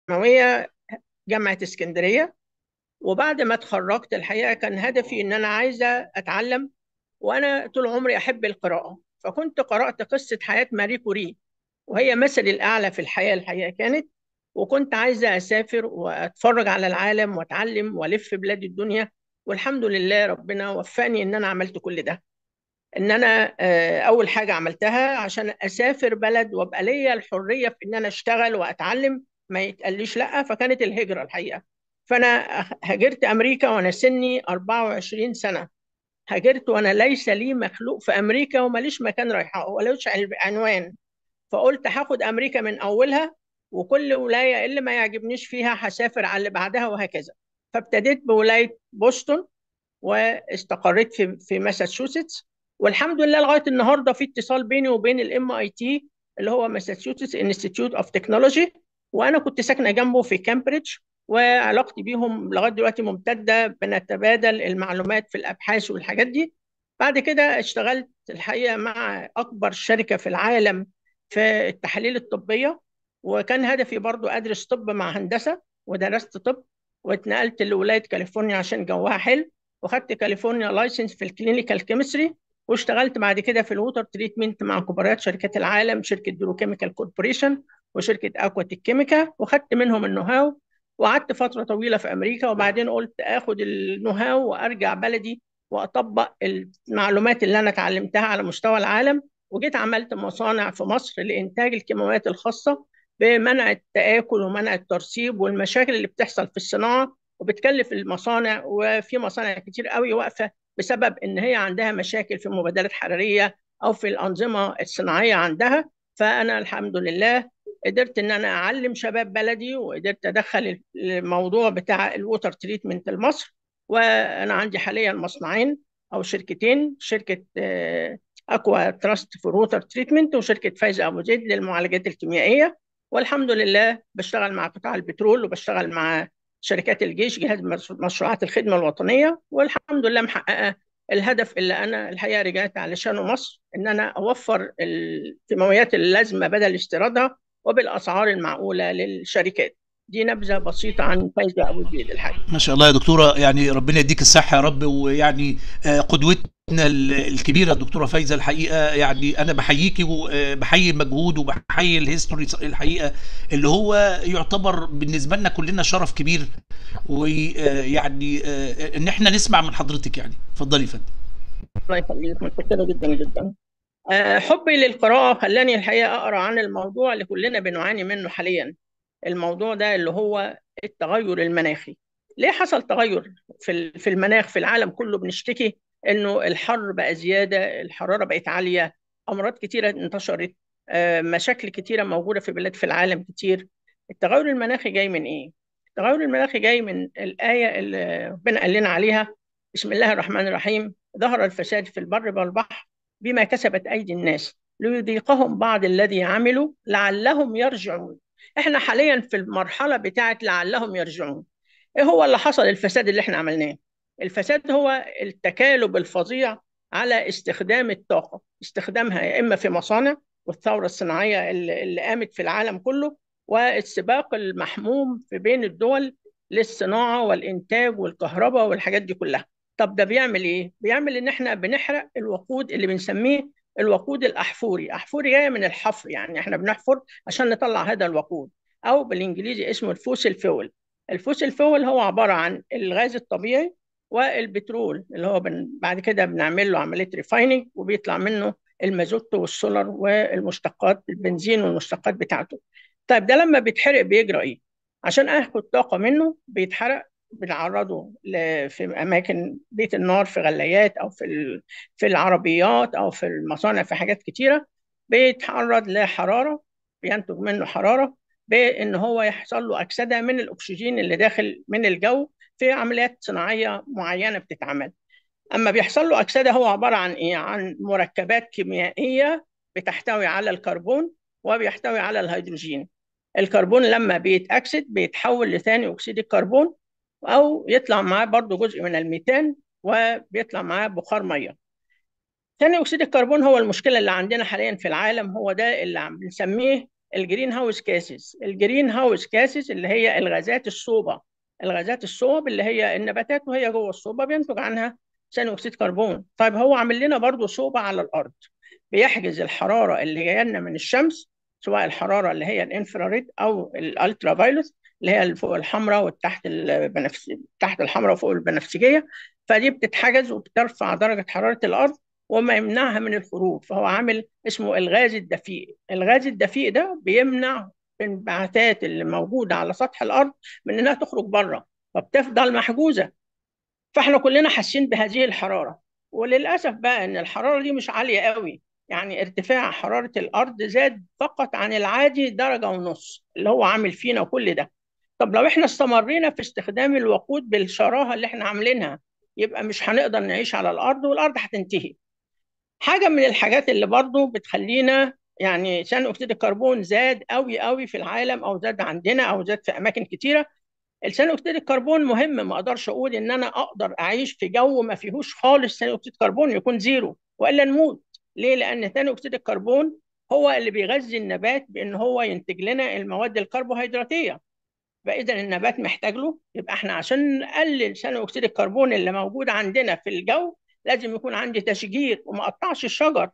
الثانوية جامعة اسكندرية وبعد ما اتخرجت الحقيقة كان هدفي إن أنا عايزة أتعلم وأنا طول عمري أحب القراءة فكنت قرأت قصة حياة ماري كوري وهي مثلي الأعلى في الحياة الحقيقة كانت وكنت عايزة أسافر وأتفرج على العالم وأتعلم وألف بلاد الدنيا والحمد لله ربنا وفقني إن أنا عملت كل ده إن أنا آه، أول حاجة عملتها عشان أسافر بلد وأبقى ليا الحرية في إن أنا أشتغل وأتعلم ما يتقاليش لأ فكانت الهجرة الحقيقة فأنا هاجرت أمريكا وأنا سني 24 سنة هاجرت وأنا ليس لي مخلوق في أمريكا وماليش مكان رايحة وليش عنوان فقلت هاخد أمريكا من أولها وكل ولاية اللي ما يعجبنيش فيها هسافر على اللي بعدها وهكذا فابتديت بولاية بوسطن واستقريت في في ماساتشوستس والحمد لله لغايه النهارده في اتصال بيني وبين الام اي تي اللي هو ماساتشوستس انستيتيوت اوف تكنولوجي وانا كنت ساكنه جنبه في كامبريدج وعلاقتي بيهم لغايه دلوقتي ممتده بنتبادل المعلومات في الابحاث والحاجات دي بعد كده اشتغلت الحقيقه مع اكبر شركه في العالم في التحاليل الطبيه وكان هدفي برضو ادرس طب مع هندسه ودرست طب واتنقلت لولايه كاليفورنيا عشان جوها حلو وخدت كاليفورنيا لايسنس في الكلينيكال كيمستري واشتغلت بعد كده في الووتر تريتمنت مع كبريات شركات العالم شركه درو كيميكال كوربوريشن وشركه اكواتيك كيميكا وخدت منهم النو هاو وقعدت فتره طويله في امريكا وبعدين قلت اخد النو هاو وارجع بلدي واطبق المعلومات اللي انا اتعلمتها على مستوى العالم وجيت عملت مصانع في مصر لانتاج الكيماويات الخاصه بمنع التآكل ومنع الترسيب والمشاكل اللي بتحصل في الصناعه وبتكلف المصانع وفي مصانع كتير قوي واقفه بسبب ان هي عندها مشاكل في المبادرات الحراريه او في الانظمه الصناعيه عندها فانا الحمد لله قدرت ان انا اعلم شباب بلدي وقدرت ادخل الموضوع بتاع الووتر تريتمنت لمصر وانا عندي حاليا مصنعين او شركتين شركه اكوا تراست فور ووتر تريتمنت وشركه فايزه ابو زيد للمعالجات الكيميائيه والحمد لله بشتغل مع قطاع البترول وبشتغل مع شركات الجيش جهاز مشروعات الخدمه الوطنيه والحمد لله محققه الهدف اللي انا الحقيقه رجعت علشانه مصر ان انا اوفر الكيماويات اللازمه بدل استيرادها وبالاسعار المعقوله للشركات دي نبذه بسيطه عن فايزه ابو زيد الحقيقه ما شاء الله يا دكتوره يعني ربنا يديك الصحه يا رب ويعني قدوتنا الكبيره الدكتوره فايزه الحقيقه يعني انا بحييكي وبحيي المجهود وبحيي الهيستوري الحقيقه اللي هو يعتبر بالنسبه لنا كلنا شرف كبير ويعني ان احنا نسمع من حضرتك يعني اتفضلي يا فندم الله يخليك متشكره جدا جدا حبي للقراءه خلاني الحقيقه اقرا عن الموضوع اللي كلنا بنعاني منه حاليا الموضوع ده اللي هو التغير المناخي ليه حصل تغير في في المناخ في العالم كله بنشتكي انه الحر بقى زياده الحراره بقت عاليه امراض كتيره انتشرت مشاكل كتيره موجوده في بلاد في العالم كتير التغير المناخي جاي من ايه التغير المناخي جاي من الايه اللي ربنا قال لنا عليها بسم الله الرحمن الرحيم ظهر الفساد في البر والبحر بما كسبت ايدي الناس ليذيقهم بعض الذي عملوا لعلهم يرجعون احنا حاليا في المرحله بتاعه لعلهم يرجعون ايه هو اللي حصل الفساد اللي احنا عملناه الفساد هو التكالب الفظيع على استخدام الطاقه استخدامها يا اما في مصانع والثوره الصناعيه اللي, اللي قامت في العالم كله والسباق المحموم في بين الدول للصناعه والانتاج والكهرباء والحاجات دي كلها طب ده بيعمل ايه بيعمل ان احنا بنحرق الوقود اللي بنسميه الوقود الاحفوري احفوري جايه من الحفر يعني احنا بنحفر عشان نطلع هذا الوقود او بالانجليزي اسمه الفوسيل فيول الفوسيل فيول هو عباره عن الغاز الطبيعي والبترول اللي هو بن بعد كده بنعمل له عمليه ريفايننج وبيطلع منه المازوت والسولر والمشتقات البنزين والمشتقات بتاعته طيب ده لما بيتحرق بيجرى ايه عشان اخد طاقه منه بيتحرق بنعرضه في اماكن بيت النار في غلايات او في في العربيات او في المصانع في حاجات كتيره بيتعرض لحراره بينتج منه حراره بان هو يحصل له اكسده من الاكسجين اللي داخل من الجو في عمليات صناعيه معينه بتتعمل اما بيحصل له اكسده هو عباره عن ايه عن مركبات كيميائيه بتحتوي على الكربون وبيحتوي على الهيدروجين الكربون لما بيتاكسد بيتحول لثاني اكسيد الكربون او يطلع معاه برضو جزء من الميثان وبيطلع معاه بخار ميه ثاني اكسيد الكربون هو المشكله اللي عندنا حاليا في العالم هو ده اللي عم بنسميه الجرين هاوس كاسز الجرين هاوس كاسز اللي هي الغازات الصوبة الغازات الصوب اللي هي النباتات وهي جوه الصوبة بينتج عنها ثاني اكسيد كربون طيب هو عامل لنا برضو صوبة على الارض بيحجز الحرارة اللي جايه لنا من الشمس سواء الحرارة اللي هي الانفراريد او الالترا فايلوت اللي هي فوق الحمراء والتحت البنفسجية تحت الحمراء وفوق البنفسجية فدي بتتحجز وبترفع درجة حرارة الارض وما يمنعها من الخروج فهو عامل اسمه الغاز الدفيء الغاز الدفيء ده بيمنع الانبعاثات اللي موجودة على سطح الأرض من إنها تخرج بره فبتفضل محجوزة فإحنا كلنا حاسين بهذه الحرارة وللأسف بقى إن الحرارة دي مش عالية قوي يعني ارتفاع حرارة الأرض زاد فقط عن العادي درجة ونص اللي هو عامل فينا كل ده طب لو إحنا استمرينا في استخدام الوقود بالشراهة اللي إحنا عاملينها يبقى مش هنقدر نعيش على الأرض والأرض هتنتهي حاجة من الحاجات اللي برضو بتخلينا يعني ثاني أكسيد الكربون زاد قوي قوي في العالم أو زاد عندنا أو زاد في أماكن كتيرة ثاني أكسيد الكربون مهم ما أقدرش أقول إن أنا أقدر أعيش في جو ما فيهوش خالص ثاني أكسيد كربون يكون زيرو وإلا نموت ليه؟ لأن ثاني أكسيد الكربون هو اللي بيغذي النبات بإن هو ينتج لنا المواد الكربوهيدراتية فإذا النبات محتاج له يبقى إحنا عشان نقلل ثاني أكسيد الكربون اللي موجود عندنا في الجو لازم يكون عندي تشجير وما اقطعش الشجر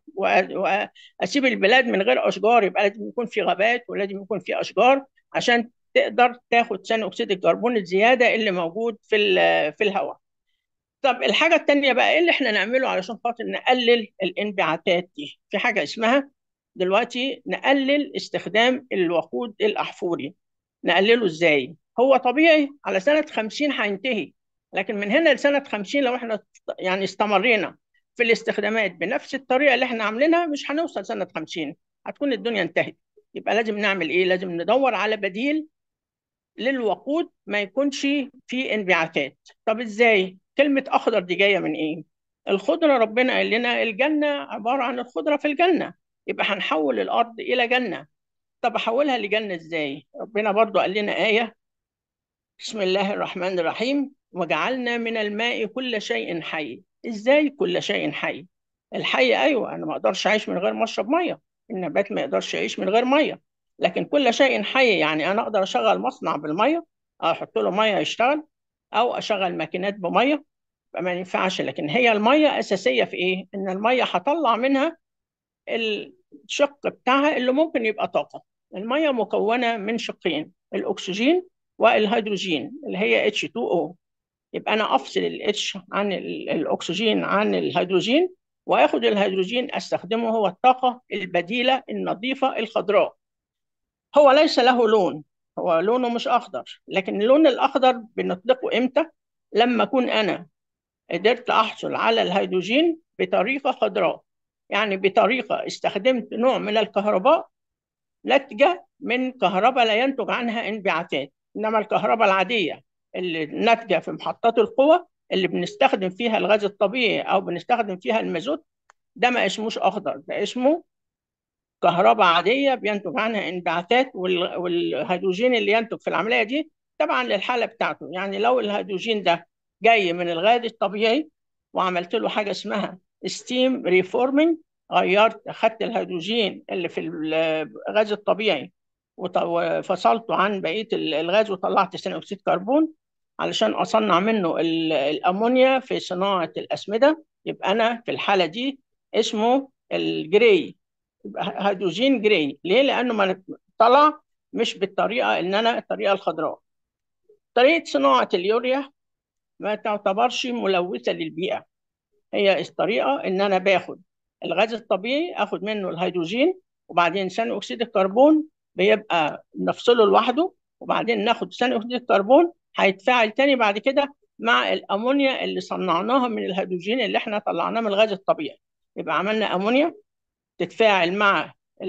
واسيب البلاد من غير اشجار يبقى لازم يكون في غابات ولازم يكون في اشجار عشان تقدر تاخد ثاني اكسيد الكربون الزياده اللي موجود في في الهواء. طب الحاجه الثانيه بقى ايه اللي احنا نعمله علشان خاطر نقلل الانبعاثات دي؟ في حاجه اسمها دلوقتي نقلل استخدام الوقود الاحفوري. نقلله ازاي؟ هو طبيعي على سنه 50 هينتهي لكن من هنا لسنة 50 لو احنا يعني استمرينا في الاستخدامات بنفس الطريقة اللي احنا عاملينها مش هنوصل سنة 50 هتكون الدنيا انتهت يبقى لازم نعمل ايه؟ لازم ندور على بديل للوقود ما يكونش فيه انبعاثات طب ازاي؟ كلمة أخضر دي جاية من ايه؟ الخضرة ربنا قال لنا الجنة عبارة عن الخضرة في الجنة يبقى هنحول الأرض إلى جنة طب أحولها لجنة ازاي؟ ربنا برضو قال لنا آية بسم الله الرحمن الرحيم وجعلنا من الماء كل شيء حي ازاي كل شيء حي الحي ايوه انا ما اقدرش اعيش من غير ما اشرب ميه النبات ما يقدرش يعيش من غير ميه لكن كل شيء حي يعني انا اقدر اشغل مصنع بالميه او احط له ميه يشتغل او اشغل ماكينات بميه فما ينفعش لكن هي الميه اساسيه في ايه ان الميه هطلع منها الشق بتاعها اللي ممكن يبقى طاقه الميه مكونه من شقين الاكسجين والهيدروجين اللي هي H2O يبقى انا افصل الاتش عن الاكسجين عن الهيدروجين واخد الهيدروجين استخدمه هو الطاقه البديله النظيفه الخضراء هو ليس له لون هو لونه مش اخضر لكن اللون الاخضر بنطلقه امتى لما اكون انا قدرت احصل على الهيدروجين بطريقه خضراء يعني بطريقه استخدمت نوع من الكهرباء ناتجه من كهرباء لا ينتج عنها انبعاثات انما الكهرباء العاديه اللي ناتجه في محطات القوى اللي بنستخدم فيها الغاز الطبيعي او بنستخدم فيها المازوت ده ما اسموش اخضر ده اسمه كهرباء عاديه بينتج عنها انبعاثات والهيدروجين اللي ينتج في العمليه دي طبعا للحاله بتاعته يعني لو الهيدروجين ده جاي من الغاز الطبيعي وعملت له حاجه اسمها ستيم ريفورمينج غيرت اخدت الهيدروجين اللي في الغاز الطبيعي وفصلته عن بقيه الغاز وطلعت ثاني اكسيد كربون علشان اصنع منه الامونيا في صناعه الاسمده يبقى انا في الحاله دي اسمه الجري يبقى هيدروجين جري ليه لانه ما طلع مش بالطريقه ان انا الطريقه الخضراء طريقه صناعه اليوريا ما تعتبرش ملوثه للبيئه هي الطريقه ان انا باخد الغاز الطبيعي اخد منه الهيدروجين وبعدين ثاني اكسيد الكربون بيبقى نفصله لوحده وبعدين ناخد ثاني اكسيد الكربون هيتفاعل تاني بعد كده مع الامونيا اللي صنعناها من الهيدروجين اللي احنا طلعناه من الغاز الطبيعي يبقى عملنا امونيا تتفاعل مع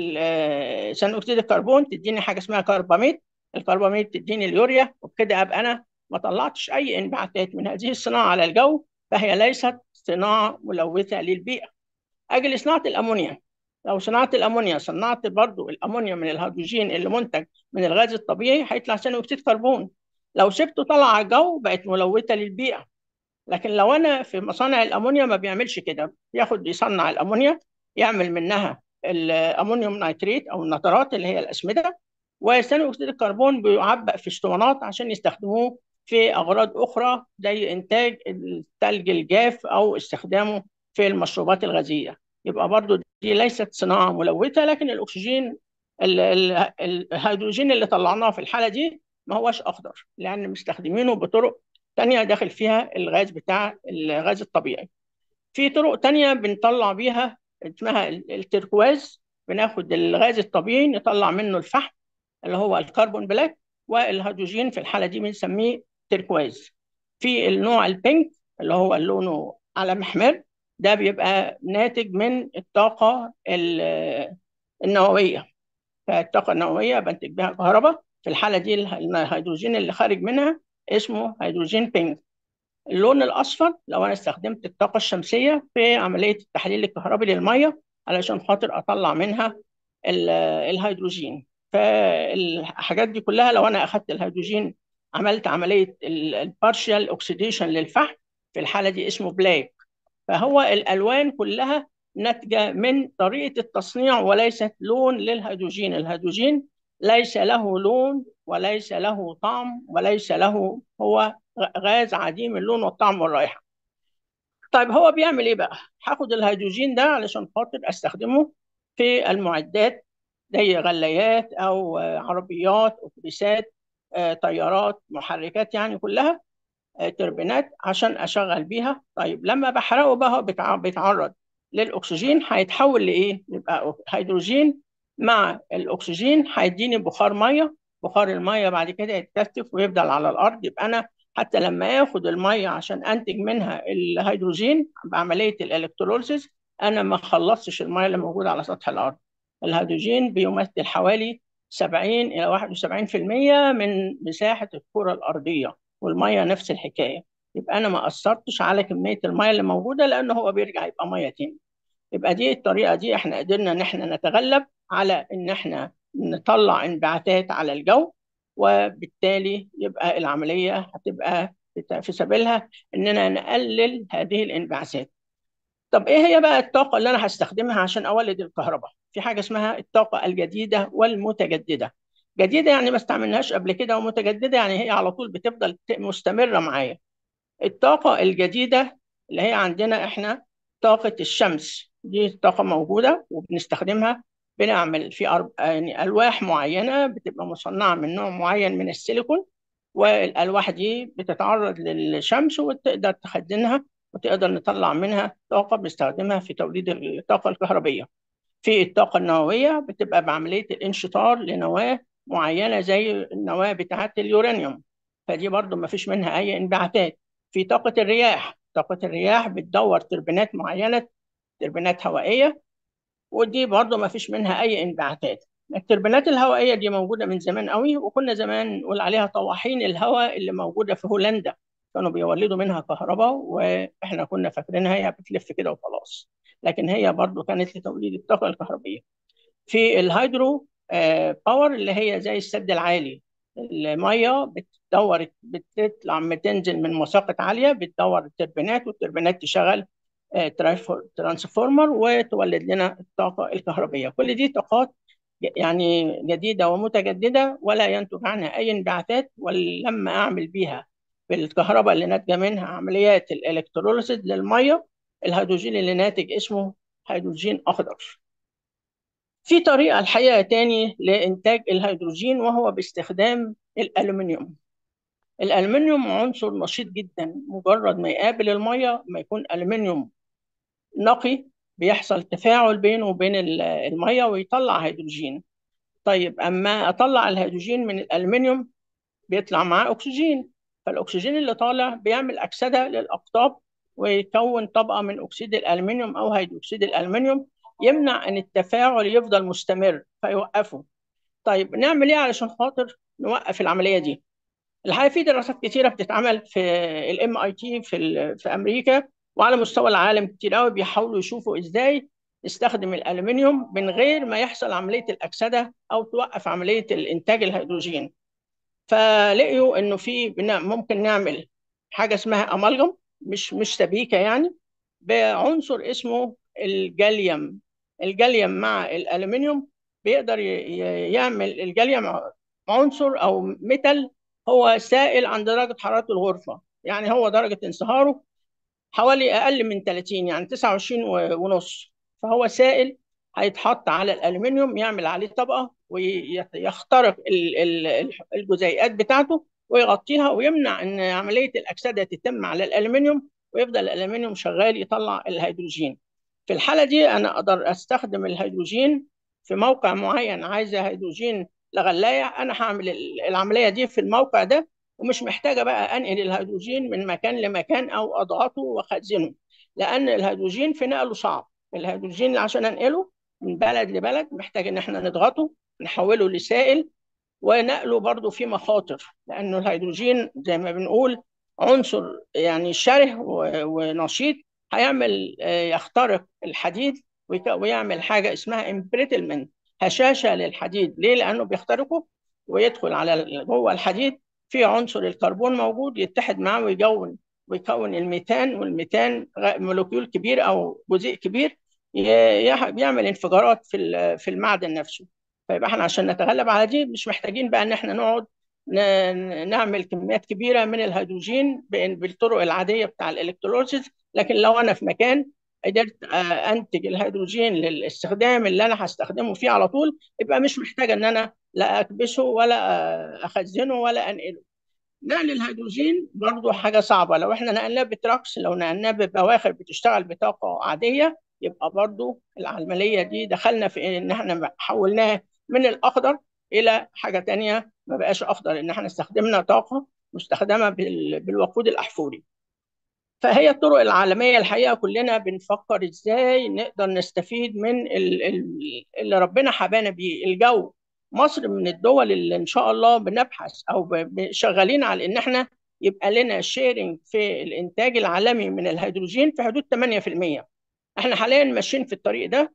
ثاني اكسيد الكربون تديني حاجه اسمها كرباميد الكرباميد تديني اليوريا وبكده ابقى انا ما طلعتش اي انبعاثات من هذه الصناعه على الجو فهي ليست صناعه ملوثه للبيئه اجي لصناعه الامونيا لو صناعه الامونيا صنعت برضو الامونيا من الهيدروجين اللي منتج من الغاز الطبيعي هيطلع ثاني اكسيد كربون لو سبته طلع على الجو بقت ملوثه للبيئه لكن لو انا في مصانع الامونيا ما بيعملش كده بياخد يصنع الامونيا يعمل منها الامونيوم نيتريت او النترات اللي هي الاسمده وثاني اكسيد الكربون بيعبأ في اسطوانات عشان يستخدموه في اغراض اخرى زي انتاج الثلج الجاف او استخدامه في المشروبات الغازيه يبقى برضو دي ليست صناعه ملوثه لكن الاكسجين ال- ال- الهيدروجين اللي طلعناه في الحاله دي ما هوش اخضر لان مستخدمينه بطرق تانية داخل فيها الغاز بتاع الغاز الطبيعي في طرق تانية بنطلع بيها اسمها ال- التركواز بناخد الغاز الطبيعي نطلع منه الفحم اللي هو الكربون بلاك والهيدروجين في الحالة دي بنسميه تركواز في النوع البينك اللي هو لونه على محمر ده بيبقى ناتج من الطاقة ال- النووية فالطاقة النووية بنتج بها كهرباء في الحالة دي اله- الهيدروجين اللي خارج منها اسمه هيدروجين بينك اللون الأصفر لو أنا استخدمت الطاقة الشمسية في عملية التحليل الكهربي للمية علشان خاطر أطلع منها ال- الهيدروجين فالحاجات دي كلها لو أنا أخدت الهيدروجين عملت عملية البارشال أوكسيديشن للفحم في الحالة دي اسمه بلاك فهو الألوان كلها ناتجة من طريقة التصنيع وليست لون للهيدروجين الهيدروجين ليس له لون وليس له طعم وليس له هو غاز عديم اللون والطعم والرائحة طيب هو بيعمل ايه بقى هاخد الهيدروجين ده علشان خاطر استخدمه في المعدات زي غلايات او آه، عربيات اتوبيسات آه، طيارات محركات يعني كلها آه، توربينات عشان اشغل بيها طيب لما بحرقه بقى هو بيتع- بيتعرض للاكسجين هيتحول لايه يبقى هيدروجين مع الاكسجين هيديني بخار ميه بخار الميه بعد كده يتكثف ويفضل على الارض يبقى انا حتى لما اخد الميه عشان انتج منها الهيدروجين بعمليه الالكتروليسيس انا ما خلصتش الميه اللي موجوده على سطح الارض الهيدروجين بيمثل حوالي 70 الى 71% من مساحه الكره الارضيه والميه نفس الحكايه يبقى انا ما اثرتش على كميه الميه اللي موجوده لان هو بيرجع يبقى ميه تاني يبقى دي الطريقه دي احنا قدرنا ان احنا نتغلب على ان احنا نطلع انبعاثات على الجو وبالتالي يبقى العمليه هتبقى في سبيلها اننا نقلل هذه الانبعاثات طب ايه هي بقى الطاقه اللي انا هستخدمها عشان اولد الكهرباء في حاجه اسمها الطاقه الجديده والمتجدده جديده يعني ما استعملناهاش قبل كده ومتجدده يعني هي على طول بتفضل مستمره معايا الطاقه الجديده اللي هي عندنا احنا طاقه الشمس دي طاقه موجوده وبنستخدمها بنعمل في أرب... يعني الواح معينه بتبقى مصنعه من نوع معين من السيليكون والالواح دي بتتعرض للشمس وتقدر تخزنها وتقدر نطلع منها طاقه بنستخدمها في توليد الطاقه الكهربيه في الطاقه النوويه بتبقى بعمليه الانشطار لنواه معينه زي النواه بتاعه اليورانيوم فدي برضو ما فيش منها اي انبعاثات في طاقه الرياح طاقه الرياح بتدور تربينات معينه تربينات هوائيه ودي برضو ما فيش منها اي انبعاثات التربينات الهوائيه دي موجوده من زمان قوي وكنا زمان نقول عليها طواحين الهواء اللي موجوده في هولندا كانوا بيولدوا منها كهرباء واحنا كنا فاكرينها هي بتلف كده وخلاص لكن هي برضو كانت لتوليد الطاقه الكهربيه في الهيدرو آه، باور اللي هي زي السد العالي الميه بتدور بتطلع بتنزل من مساقط عاليه بتدور التربينات والتربينات تشغل آه، ترانسفورمر وتولد لنا الطاقه الكهربيه كل دي طاقات يعني جديده ومتجدده ولا ينتج عنها اي انبعاثات ولما اعمل بيها بالكهرباء اللي ناتجه منها عمليات الالكتروليسيس للميه الهيدروجين اللي ناتج اسمه هيدروجين اخضر في طريقة الحقيقة تاني لإنتاج الهيدروجين وهو باستخدام الألومنيوم الألومنيوم عنصر نشيط جدا مجرد ما يقابل المية ما يكون ألومنيوم نقي بيحصل تفاعل بينه وبين المية ويطلع هيدروجين طيب أما أطلع الهيدروجين من الألومنيوم بيطلع معاه أكسجين فالأكسجين اللي طالع بيعمل أكسدة للأقطاب ويكون طبقة من أكسيد الألومنيوم أو هيدروكسيد الألومنيوم يمنع ان التفاعل يفضل مستمر فيوقفه طيب نعمل ايه علشان خاطر نوقف العمليه دي الحقيقه في دراسات كتيره بتتعمل في الام اي تي في في امريكا وعلى مستوى العالم كتير قوي بيحاولوا يشوفوا ازاي نستخدم الالومنيوم من غير ما يحصل عمليه الاكسده او توقف عمليه الانتاج الهيدروجين فلقيوا انه في ممكن نعمل حاجه اسمها امالجم مش مش سبيكه يعني بعنصر اسمه الجاليوم الجاليوم مع الالومنيوم بيقدر يعمل الجاليوم عنصر او ميتال هو سائل عند درجه حراره الغرفه يعني هو درجه انصهاره حوالي اقل من 30 يعني 29 ونص فهو سائل هيتحط على الالومنيوم يعمل عليه طبقه ويخترق الجزيئات بتاعته ويغطيها ويمنع ان عمليه الاكسده تتم على الالومنيوم ويفضل الالومنيوم شغال يطلع الهيدروجين في الحاله دي انا اقدر استخدم الهيدروجين في موقع معين عايزه هيدروجين لغلايه انا هعمل العمليه دي في الموقع ده ومش محتاجه بقى انقل الهيدروجين من مكان لمكان او اضغطه واخزنه لان الهيدروجين في نقله صعب الهيدروجين عشان انقله من بلد لبلد محتاج ان احنا نضغطه نحوله لسائل ونقله برضه في مخاطر لانه الهيدروجين زي ما بنقول عنصر يعني شره ونشيط هيعمل يخترق الحديد ويعمل حاجه اسمها امبريتلمنت هشاشه للحديد ليه لانه بيخترقه ويدخل على جوه الحديد في عنصر الكربون موجود يتحد معاه ويكون ويكون الميثان والميثان مولكيول كبير او جزيء كبير بيعمل انفجارات في في المعدن نفسه فيبقى احنا عشان نتغلب على دي مش محتاجين بقى ان احنا نقعد نعمل كميات كبيره من الهيدروجين بالطرق العاديه بتاع الالكتروليسيس لكن لو انا في مكان قدرت انتج الهيدروجين للاستخدام اللي انا هستخدمه فيه على طول يبقى مش محتاجه ان انا لا اكبسه ولا اخزنه ولا انقله نقل الهيدروجين برضه حاجه صعبه لو احنا نقلناه بتراكس لو نقلناه ببواخر بتشتغل بطاقه عاديه يبقى برضه العمليه دي دخلنا في ان احنا حولناه من الاخضر الى حاجه تانية ما بقاش افضل ان احنا استخدمنا طاقه مستخدمه بالوقود الاحفوري فهي الطرق العالميه الحقيقه كلنا بنفكر ازاي نقدر نستفيد من اللي ربنا حبانا بيه الجو مصر من الدول اللي ان شاء الله بنبحث او شغالين على ان احنا يبقى لنا شيرنج في الانتاج العالمي من الهيدروجين في حدود 8% احنا حاليا ماشيين في الطريق ده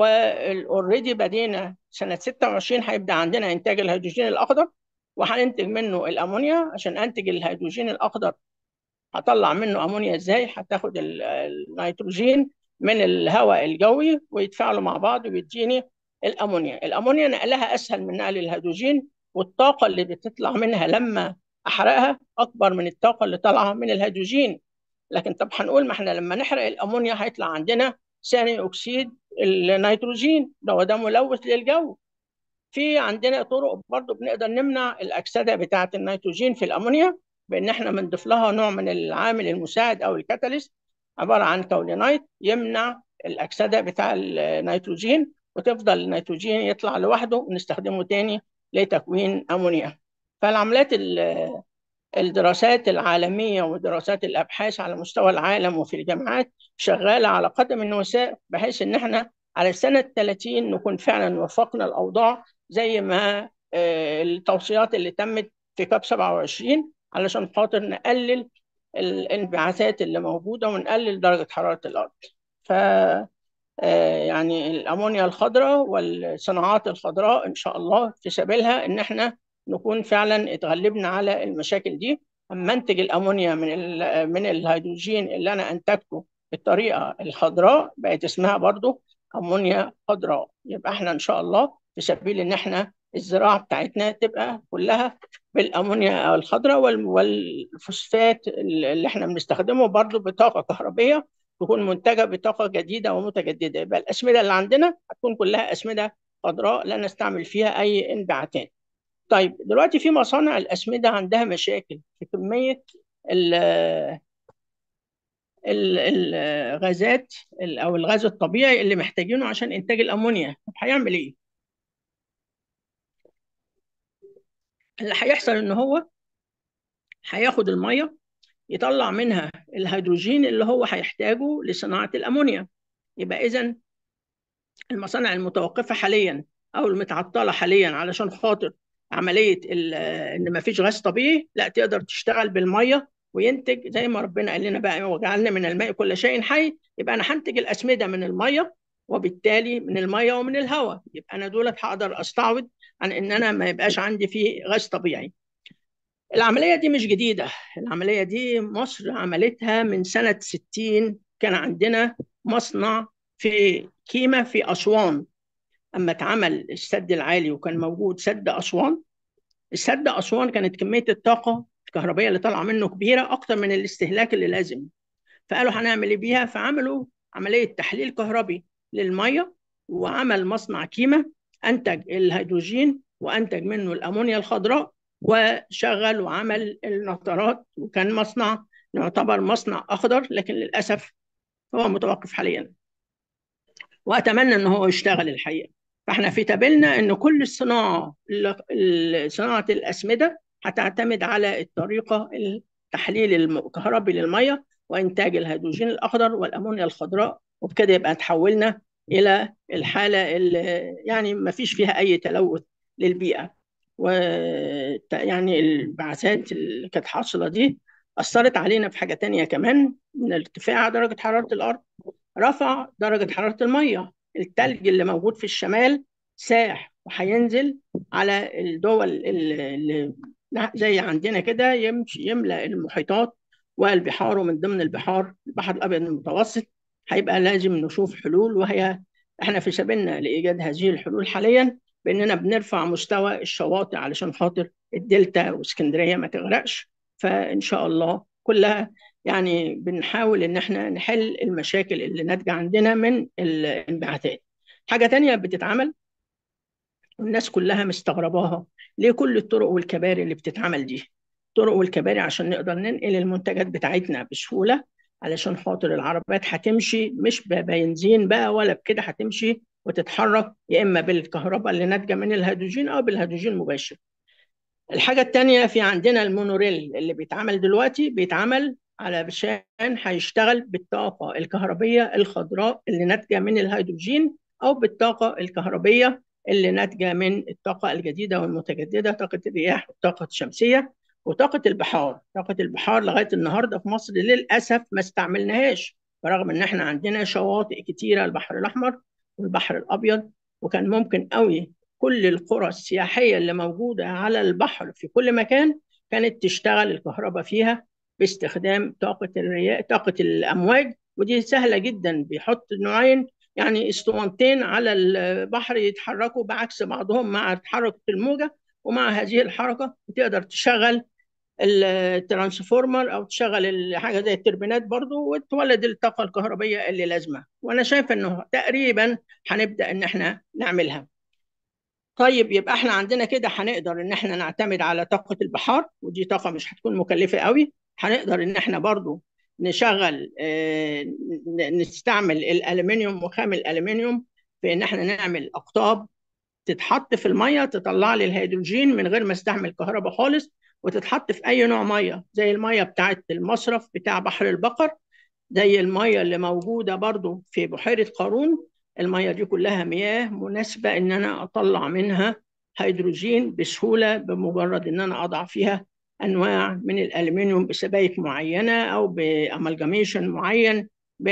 واوريدي بدينا سنه 26 هيبدا عندنا انتاج الهيدروجين الاخضر وهننتج منه الامونيا عشان انتج الهيدروجين الاخضر هطلع منه امونيا ازاي هتاخد النيتروجين من الهواء الجوي ويتفاعلوا مع بعض ويديني الامونيا الامونيا نقلها اسهل من نقل الهيدروجين والطاقه اللي بتطلع منها لما احرقها اكبر من الطاقه اللي طالعه من الهيدروجين لكن طب هنقول ما احنا لما نحرق الامونيا هيطلع عندنا ثاني اكسيد النيتروجين ده ده ملوث للجو في عندنا طرق برضو بنقدر نمنع الاكسده بتاعه النيتروجين في الامونيا بان احنا بنضيف لها نوع من العامل المساعد او الكاتاليست عباره عن كولينايت يمنع الاكسده بتاع النيتروجين وتفضل النيتروجين يطلع لوحده ونستخدمه تاني لتكوين امونيا فالعمليات الدراسات العالمية ودراسات الأبحاث على مستوى العالم وفي الجامعات شغالة على قدم وساق بحيث إن إحنا على سنة 30 نكون فعلا وفقنا الأوضاع زي ما التوصيات اللي تمت في كاب 27 علشان خاطر نقلل الانبعاثات اللي موجودة ونقلل درجة حرارة الأرض ف يعني الأمونيا الخضراء والصناعات الخضراء إن شاء الله في سبيلها إن إحنا نكون فعلا اتغلبنا على المشاكل دي اما انتج الامونيا من من الهيدروجين اللي انا انتجته بالطريقه الخضراء بقت اسمها برضو امونيا خضراء يبقى احنا ان شاء الله في سبيل ان احنا الزراعه بتاعتنا تبقى كلها بالامونيا الخضراء والفوسفات اللي احنا بنستخدمه برضو بطاقه كهربيه تكون منتجه بطاقه جديده ومتجدده يبقى الاسمده اللي عندنا هتكون كلها اسمده خضراء لا نستعمل فيها اي انبعاثات طيب دلوقتي في مصانع الأسمدة عندها مشاكل في كمية الغازات أو الغاز الطبيعي اللي محتاجينه عشان إنتاج الأمونيا طب هيعمل إيه؟ اللي هيحصل إن هو هياخد المية يطلع منها الهيدروجين اللي هو هيحتاجه لصناعة الأمونيا يبقى إذا المصانع المتوقفة حاليا أو المتعطلة حاليا علشان خاطر عمليه ان ما فيش غاز طبيعي لا تقدر تشتغل بالميه وينتج زي ما ربنا قال لنا بقى وجعلنا من الماء كل شيء حي يبقى انا هنتج الاسمده من الميه وبالتالي من الميه ومن الهواء يبقى انا دولت هقدر استعوض عن ان انا ما يبقاش عندي فيه غاز طبيعي العمليه دي مش جديده العمليه دي مصر عملتها من سنه 60 كان عندنا مصنع في كيما في أسوان أما اتعمل السد العالي وكان موجود سد أسوان السد أسوان كانت كمية الطاقة الكهربائية اللي طالعة منه كبيرة أكتر من الاستهلاك اللي لازم فقالوا هنعمل إيه بيها فعملوا عملية تحليل كهربي للمية وعمل مصنع كيما أنتج الهيدروجين وأنتج منه الأمونيا الخضراء وشغل وعمل النطرات وكان مصنع يعتبر مصنع أخضر لكن للأسف هو متوقف حاليا وأتمنى أنه هو يشتغل الحقيقة فاحنا في تابلنا أن كل الصناعة صناعة الأسمدة هتعتمد على الطريقة التحليل الكهربي للمية وإنتاج الهيدروجين الأخضر والأمونيا الخضراء وبكده يبقى تحولنا إلى الحالة اللي يعني ما فيش فيها أي تلوث للبيئة و يعني البعثات اللي كانت حاصلة دي أثرت علينا في حاجة تانية كمان من ارتفاع درجة حرارة الأرض رفع درجة حرارة المية التلج اللي موجود في الشمال ساح وهينزل على الدول اللي زي عندنا كده يمشي يملأ المحيطات والبحار ومن ضمن البحار البحر الأبيض المتوسط هيبقى لازم نشوف حلول وهي احنا في سبيلنا لإيجاد هذه الحلول حاليا بأننا بنرفع مستوى الشواطئ علشان خاطر الدلتا واسكندرية ما تغرقش فإن شاء الله كلها يعني بنحاول ان احنا نحل المشاكل اللي ناتجه عندنا من الانبعاثات حاجه تانية بتتعمل والناس كلها مستغرباها ليه كل الطرق والكباري اللي بتتعمل دي الطرق والكباري عشان نقدر ننقل المنتجات بتاعتنا بسهوله علشان خاطر العربيات هتمشي مش ببنزين بقى ولا بكده هتمشي وتتحرك يا اما بالكهرباء اللي ناتجه من الهيدروجين او بالهيدروجين المباشر الحاجة التانية في عندنا المونوريل اللي بيتعمل دلوقتي بيتعمل علشان هيشتغل بالطاقة الكهربية الخضراء اللي ناتجة من الهيدروجين أو بالطاقة الكهربية اللي ناتجة من الطاقة الجديدة والمتجددة طاقة الرياح والطاقة الشمسية وطاقة البحار طاقة البحار لغاية النهاردة في مصر للأسف ما استعملناهاش برغم إن إحنا عندنا شواطئ كتيرة البحر الأحمر والبحر الأبيض وكان ممكن قوي كل القرى السياحية اللي موجودة على البحر في كل مكان كانت تشتغل الكهرباء فيها باستخدام طاقة الرياح طاقة الأمواج ودي سهلة جدا بيحط نوعين يعني اسطوانتين على البحر يتحركوا بعكس بعضهم مع تحرك الموجة ومع هذه الحركة بتقدر تشغل الترانسفورمر او تشغل حاجه زي التربينات برضو وتولد الطاقه الكهربائيه اللي لازمه وانا شايف انه تقريبا هنبدا ان احنا نعملها طيب يبقى احنا عندنا كده هنقدر ان احنا نعتمد على طاقة البحار ودي طاقة مش هتكون مكلفة قوي هنقدر ان احنا برضو نشغل اه نستعمل الالومنيوم وخام الالومنيوم في ان احنا نعمل اقطاب تتحط في المية تطلع لي الهيدروجين من غير ما استعمل كهرباء خالص وتتحط في اي نوع مية زي المية بتاعت المصرف بتاع بحر البقر زي المية اللي موجودة برضو في بحيرة قارون المية دي كلها مياه مناسبة إن أنا أطلع منها هيدروجين بسهولة بمجرد إن أنا أضع فيها أنواع من الألمنيوم بسبائك معينة أو بأمالجاميشن معين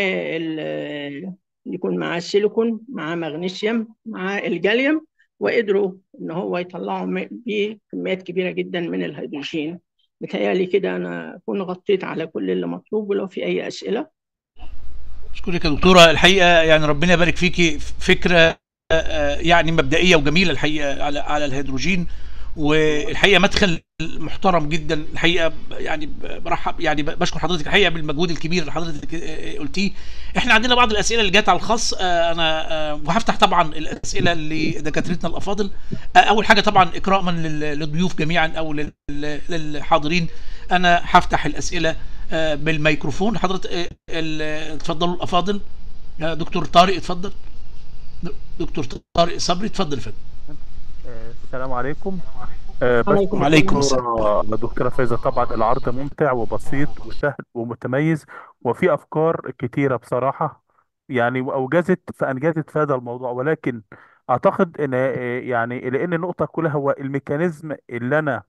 بال يكون معاه سيليكون معاه مغنيسيوم معاه الجاليوم وقدروا إن هو يطلعوا بيه كميات كبيرة جدا من الهيدروجين متهيألي كده أنا أكون غطيت على كل اللي مطلوب ولو في أي أسئلة اشكرك يا دكتوره الحقيقه يعني ربنا يبارك فيكي فكره يعني مبدئيه وجميله الحقيقه على على الهيدروجين والحقيقه مدخل محترم جدا الحقيقه يعني برحب يعني بشكر حضرتك الحقيقه بالمجهود الكبير اللي حضرتك قلتيه احنا عندنا بعض الاسئله اللي جت على الخاص انا وهفتح طبعا الاسئله لدكاترتنا الافاضل اول حاجه طبعا اكراما للضيوف جميعا او للحاضرين انا هفتح الاسئله بالميكروفون حضرتك اتفضلوا الافاضل دكتور طارق اتفضل دكتور طارق صبري اتفضل يا فندم السلام عليكم عليكم عليكم السلام دكتورة فايزة طبعا العرض ممتع وبسيط وسهل ومتميز وفي أفكار كتيرة بصراحة يعني وأوجزت فأنجزت في هذا الموضوع ولكن أعتقد إن يعني لأن النقطة كلها هو الميكانيزم اللي أنا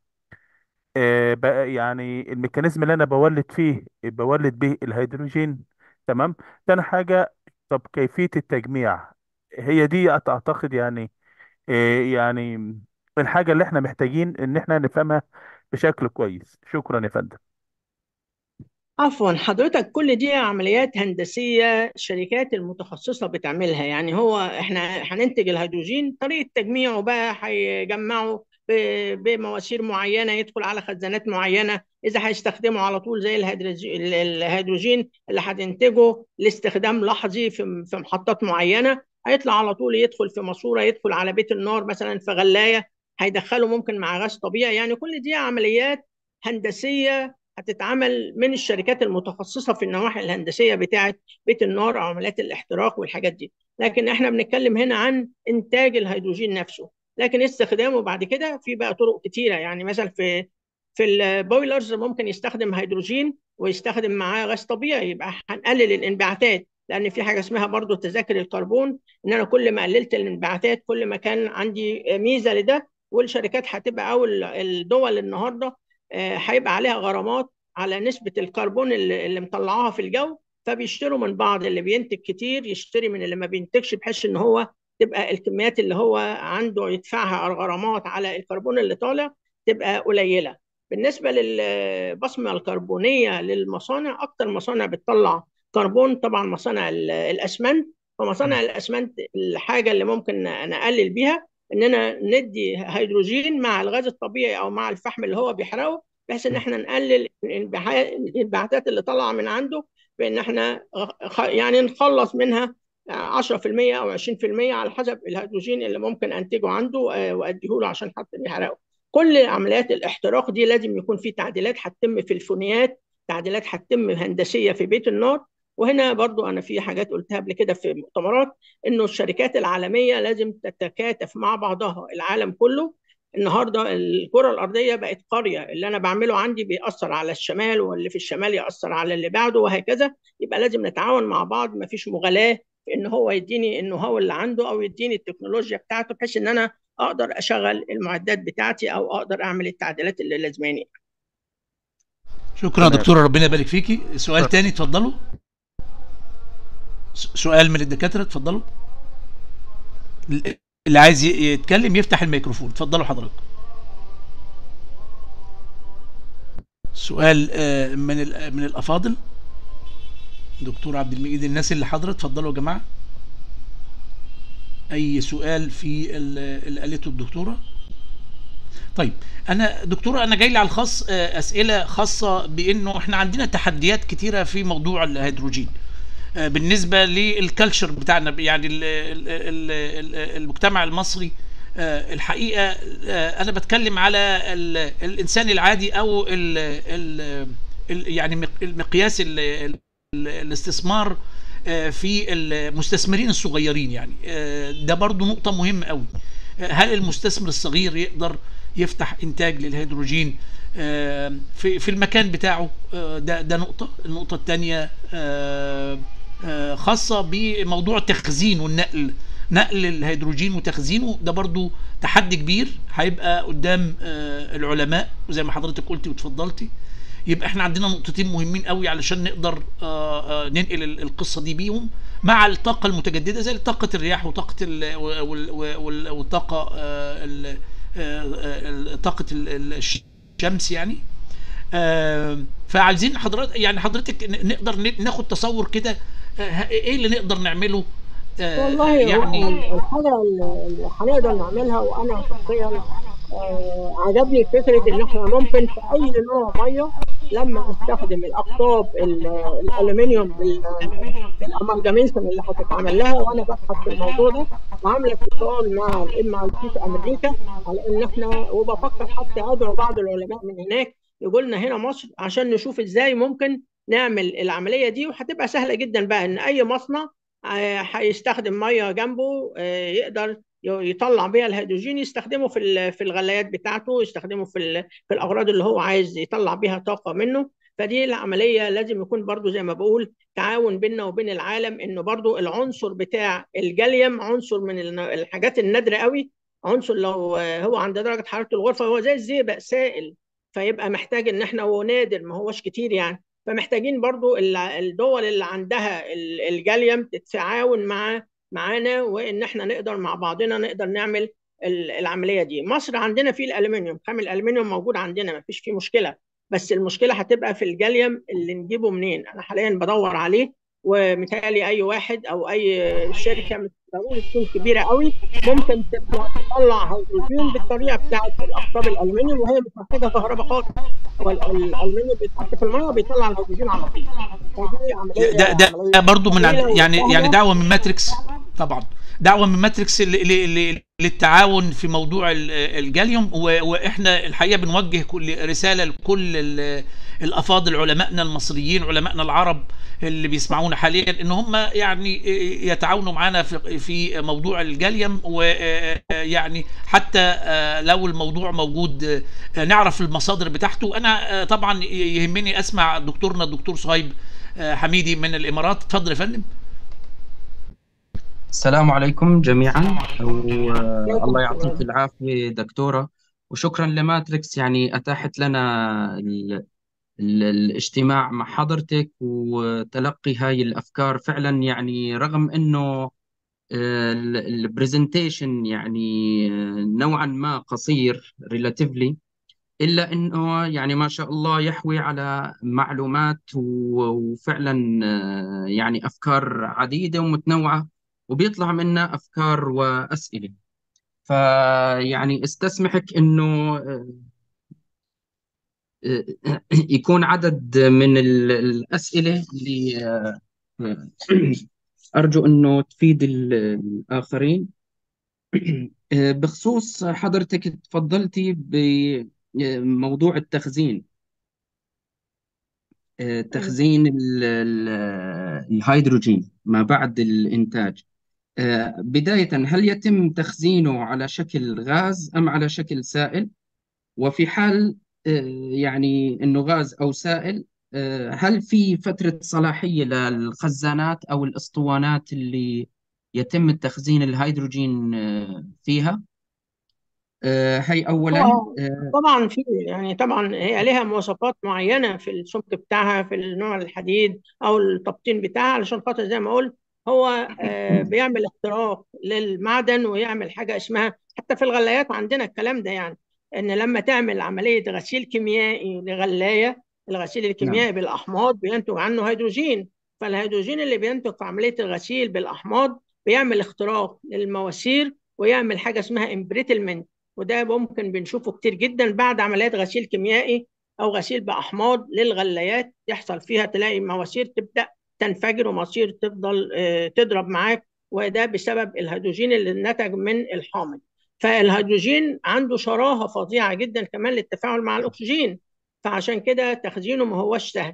بقى يعني الميكانيزم اللي أنا بولد فيه بولد به الهيدروجين تمام تاني حاجة طب كيفية التجميع هي دي أعتقد يعني يعني الحاجة اللي احنا محتاجين ان احنا نفهمها بشكل كويس شكرا يا فندم عفوا حضرتك كل دي عمليات هندسية الشركات المتخصصة بتعملها يعني هو احنا هننتج الهيدروجين طريقة تجميعه بقى هيجمعه ب- بمواسير معينة يدخل على خزانات معينة إذا هيستخدمه على طول زي الهيدروجين الهيدروجين اللي هتنتجه لاستخدام لحظي في في محطات معينة هيطلع على طول يدخل في ماسورة يدخل على بيت النار مثلا في غلاية هيدخله ممكن مع غاز طبيعي يعني كل دي عمليات هندسية هتتعمل من الشركات المتخصصة في النواحي الهندسية بتاعة بيت النار أو عمليات الاحتراق والحاجات دي لكن احنا بنتكلم هنا عن إنتاج الهيدروجين نفسه لكن استخدامه بعد كده في بقى طرق كتيرة يعني مثلا في في البويلرز ممكن يستخدم هيدروجين ويستخدم معاه غاز طبيعي يبقى هنقلل الانبعاثات لان في حاجه اسمها برضو تذاكر الكربون ان انا كل ما قللت الانبعاثات كل ما كان عندي ميزه لده والشركات هتبقى او الدول النهارده آه، هيبقى عليها غرامات على نسبه الكربون اللي اللي مطلعاها في الجو فبيشتروا من بعض اللي بينتج كتير يشتري من اللي ما بينتجش بحيث ان هو تبقى الكميات اللي هو عنده يدفعها الغرامات على الكربون اللي طالع تبقى قليله بالنسبه للبصمه الكربونيه للمصانع اكتر مصانع بتطلع كربون طبعا مصانع ال- الاسمنت فمصانع الاسمنت الحاجه اللي ممكن نقلل بيها اننا ندي هيدروجين مع الغاز الطبيعي او مع الفحم اللي هو بيحرقه بحيث ان احنا نقلل الانبعا- الانبعاثات اللي طالعه من عنده بان احنا خ- يعني نخلص منها 10% او 20% على حسب الهيدروجين اللي ممكن انتجه عنده آه، واديه له عشان حتى يحرقه كل عمليات الاحتراق دي لازم يكون في تعديلات هتتم في الفونيات تعديلات هتتم هندسيه في بيت النار وهنا برضو انا في حاجات قلتها قبل كده في مؤتمرات انه الشركات العالميه لازم تتكاتف مع بعضها العالم كله النهارده الكره الارضيه بقت قريه اللي انا بعمله عندي بيأثر على الشمال واللي في الشمال يأثر على اللي بعده وهكذا يبقى لازم نتعاون مع بعض مفيش مغالاه في ان هو يديني انه هو اللي عنده او يديني التكنولوجيا بتاعته بحيث ان انا اقدر اشغل المعدات بتاعتي او اقدر اعمل التعديلات اللي لازماني شكرا يا تمام. دكتوره ربنا يبارك فيكي سؤال اتفضل. تاني اتفضلوا س- سؤال من الدكاتره اتفضلوا ال- اللي عايز ي- يتكلم يفتح الميكروفون اتفضلوا حضرتك سؤال آه، من ال- من الافاضل دكتور عبد المجيد الناس اللي حضرت اتفضلوا يا جماعه اي سؤال في ال- اللي قالته الدكتوره طيب انا دكتوره انا جاي لي على الخاص آه، اسئله خاصه بانه احنا عندنا تحديات كتيره في موضوع الهيدروجين آه، بالنسبه للكالتشر بتاعنا يعني ال ال ال ال المجتمع المصري آه، الحقيقه آه، انا بتكلم على ال الانسان العادي او ال ال ال يعني مق- المقياس ال ال الاستثمار آه، في المستثمرين الصغيرين يعني آه، ده برضو نقطة مهمة قوي آه، هل المستثمر الصغير يقدر يفتح إنتاج للهيدروجين آه، في في المكان بتاعه آه، ده ده نقطة النقطة الثانية خاصة بموضوع التخزين والنقل نقل الهيدروجين وتخزينه ده برضو تحدي كبير هيبقى قدام آه، العلماء وزي ما حضرتك قلتي وتفضلتي يبقى احنا عندنا نقطتين مهمين قوي علشان نقدر آه، آه، ننقل ال- القصه دي بيهم مع الطاقه المتجدده زي طاقه الرياح وطاقه ال وال- وال- والطاقه آه، ال- آه، آه، طاقه ال- ال- الشمس يعني آه، فعايزين حضرتك يعني حضرتك ن- نقدر ن- ناخد تصور كده آه، ايه اللي نقدر نعمله آه، والله يعني يعني الحاجة اللي هنقدر نعملها وأنا شخصيا آه، عجبني فكرة إن إحنا ممكن في أي نوع مية لما أستخدم الأقطاب ال- الألومنيوم بال- بالأمالجاميشن اللي هتتعمل لها وأنا ببحث في الموضوع ده وعاملة اتصال مع الإم آي تي في أمريكا على إن إحنا وبفكر حتى أدعو بعض العلماء من هناك يقول لنا هنا مصر عشان نشوف إزاي ممكن نعمل العملية دي وهتبقى سهلة جدا بقى إن أي مصنع آه، هيستخدم ميه جنبه آه، يقدر ي- يطلع بيها الهيدروجين يستخدمه في ال- في الغلايات بتاعته يستخدمه في ال- في الاغراض اللي هو عايز يطلع بيها طاقه منه فدي العمليه لازم يكون برضو زي ما بقول تعاون بيننا وبين العالم انه برضو العنصر بتاع الجاليوم عنصر من الن- الحاجات النادره قوي عنصر لو آه، هو عند درجه حراره الغرفه هو زي الزئبق سائل فيبقى محتاج ان احنا هو نادر ما هوش كتير يعني فمحتاجين برضو ال- الدول اللي عندها ال- الجاليوم تتعاون مع معانا وان احنا نقدر مع بعضنا نقدر نعمل ال- العمليه دي مصر عندنا فيه الالومنيوم خام الالومنيوم موجود عندنا ما فيش فيه مشكله بس المشكله هتبقى في الجاليوم اللي نجيبه منين انا حاليا بدور عليه ومثالي اي واحد او اي شركه مش ضروري تكون كبيره قوي ممكن تبقى تطلع هيدروجين بالطريقه بتاعت الاقطاب الالومنيوم وهي مش محتاجه كهرباء خالص والالومنيوم بيتحط في الميه وبيطلع الهيدروجين على طول فدي عمليه ده ده عمليه برضو من جميله يعني يعني وسهله دعوه من ماتريكس طبعا دعوه من ماتريكس ل- ل- ل- للتعاون في موضوع ال- الجاليوم و- واحنا الحقيقه بنوجه كل رساله لكل ال- الافاضل علمائنا المصريين علمائنا العرب اللي بيسمعونا حاليا ان هم يعني يتعاونوا معنا في في موضوع الجاليوم ويعني حتى لو الموضوع موجود نعرف المصادر بتاعته انا طبعا يهمني اسمع دكتورنا الدكتور صهيب حميدي من الامارات اتفضل يا فندم السلام عليكم جميعا والله عليكم يعطيك السلام العافية دكتورة وشكرا لماتريكس يعني أتاحت لنا ال ال الاجتماع مع حضرتك وتلقي هاي الأفكار فعلا يعني رغم أنه البرزنتيشن يعني نوعا ما قصير relatively إلا أنه يعني ما شاء الله يحوي على معلومات و- وفعلا آه، يعني أفكار عديدة ومتنوعة وبيطلع منها أفكار وأسئلة فيعني استسمحك أنه آه، آه، يكون عدد من ال- الأسئلة اللي آه، أرجو أنه تفيد ال- الآخرين آه، بخصوص حضرتك تفضلتي بموضوع التخزين آه، تخزين ال- ال- الهيدروجين ما بعد الإنتاج آه، بداية هل يتم تخزينه على شكل غاز أم على شكل سائل؟ وفي حال آه، يعني إنه غاز أو سائل آه، هل في فترة صلاحية للخزانات أو الأسطوانات اللي يتم التخزين الهيدروجين آه، فيها؟ آه، هي أولا هو آه، طبعا في يعني طبعا هي لها مواصفات معينه في السمك بتاعها في النوع الحديد او التبطين بتاعها علشان خاطر زي ما قلت هو آه، بيعمل اختراق للمعدن ويعمل حاجه اسمها حتى في الغلايات عندنا الكلام ده يعني ان لما تعمل عمليه غسيل كيميائي لغلايه الغسيل نعم الكيميائي بالاحماض بينتج عنه هيدروجين فالهيدروجين اللي بينتج في عمليه الغسيل بالاحماض بيعمل اختراق للمواسير ويعمل حاجه اسمها امبريتلمنت وده ممكن بنشوفه كتير جدا بعد عمليات غسيل كيميائي او غسيل باحماض للغلايات يحصل فيها تلاقي مواسير تبدا تنفجر ومواسير تفضل آه، تضرب معاك وده بسبب الهيدروجين اللي نتج من الحامض فالهيدروجين عنده شراهه فظيعه جدا كمان للتفاعل مع الاكسجين فعشان كده تخزينه ما هوش سهل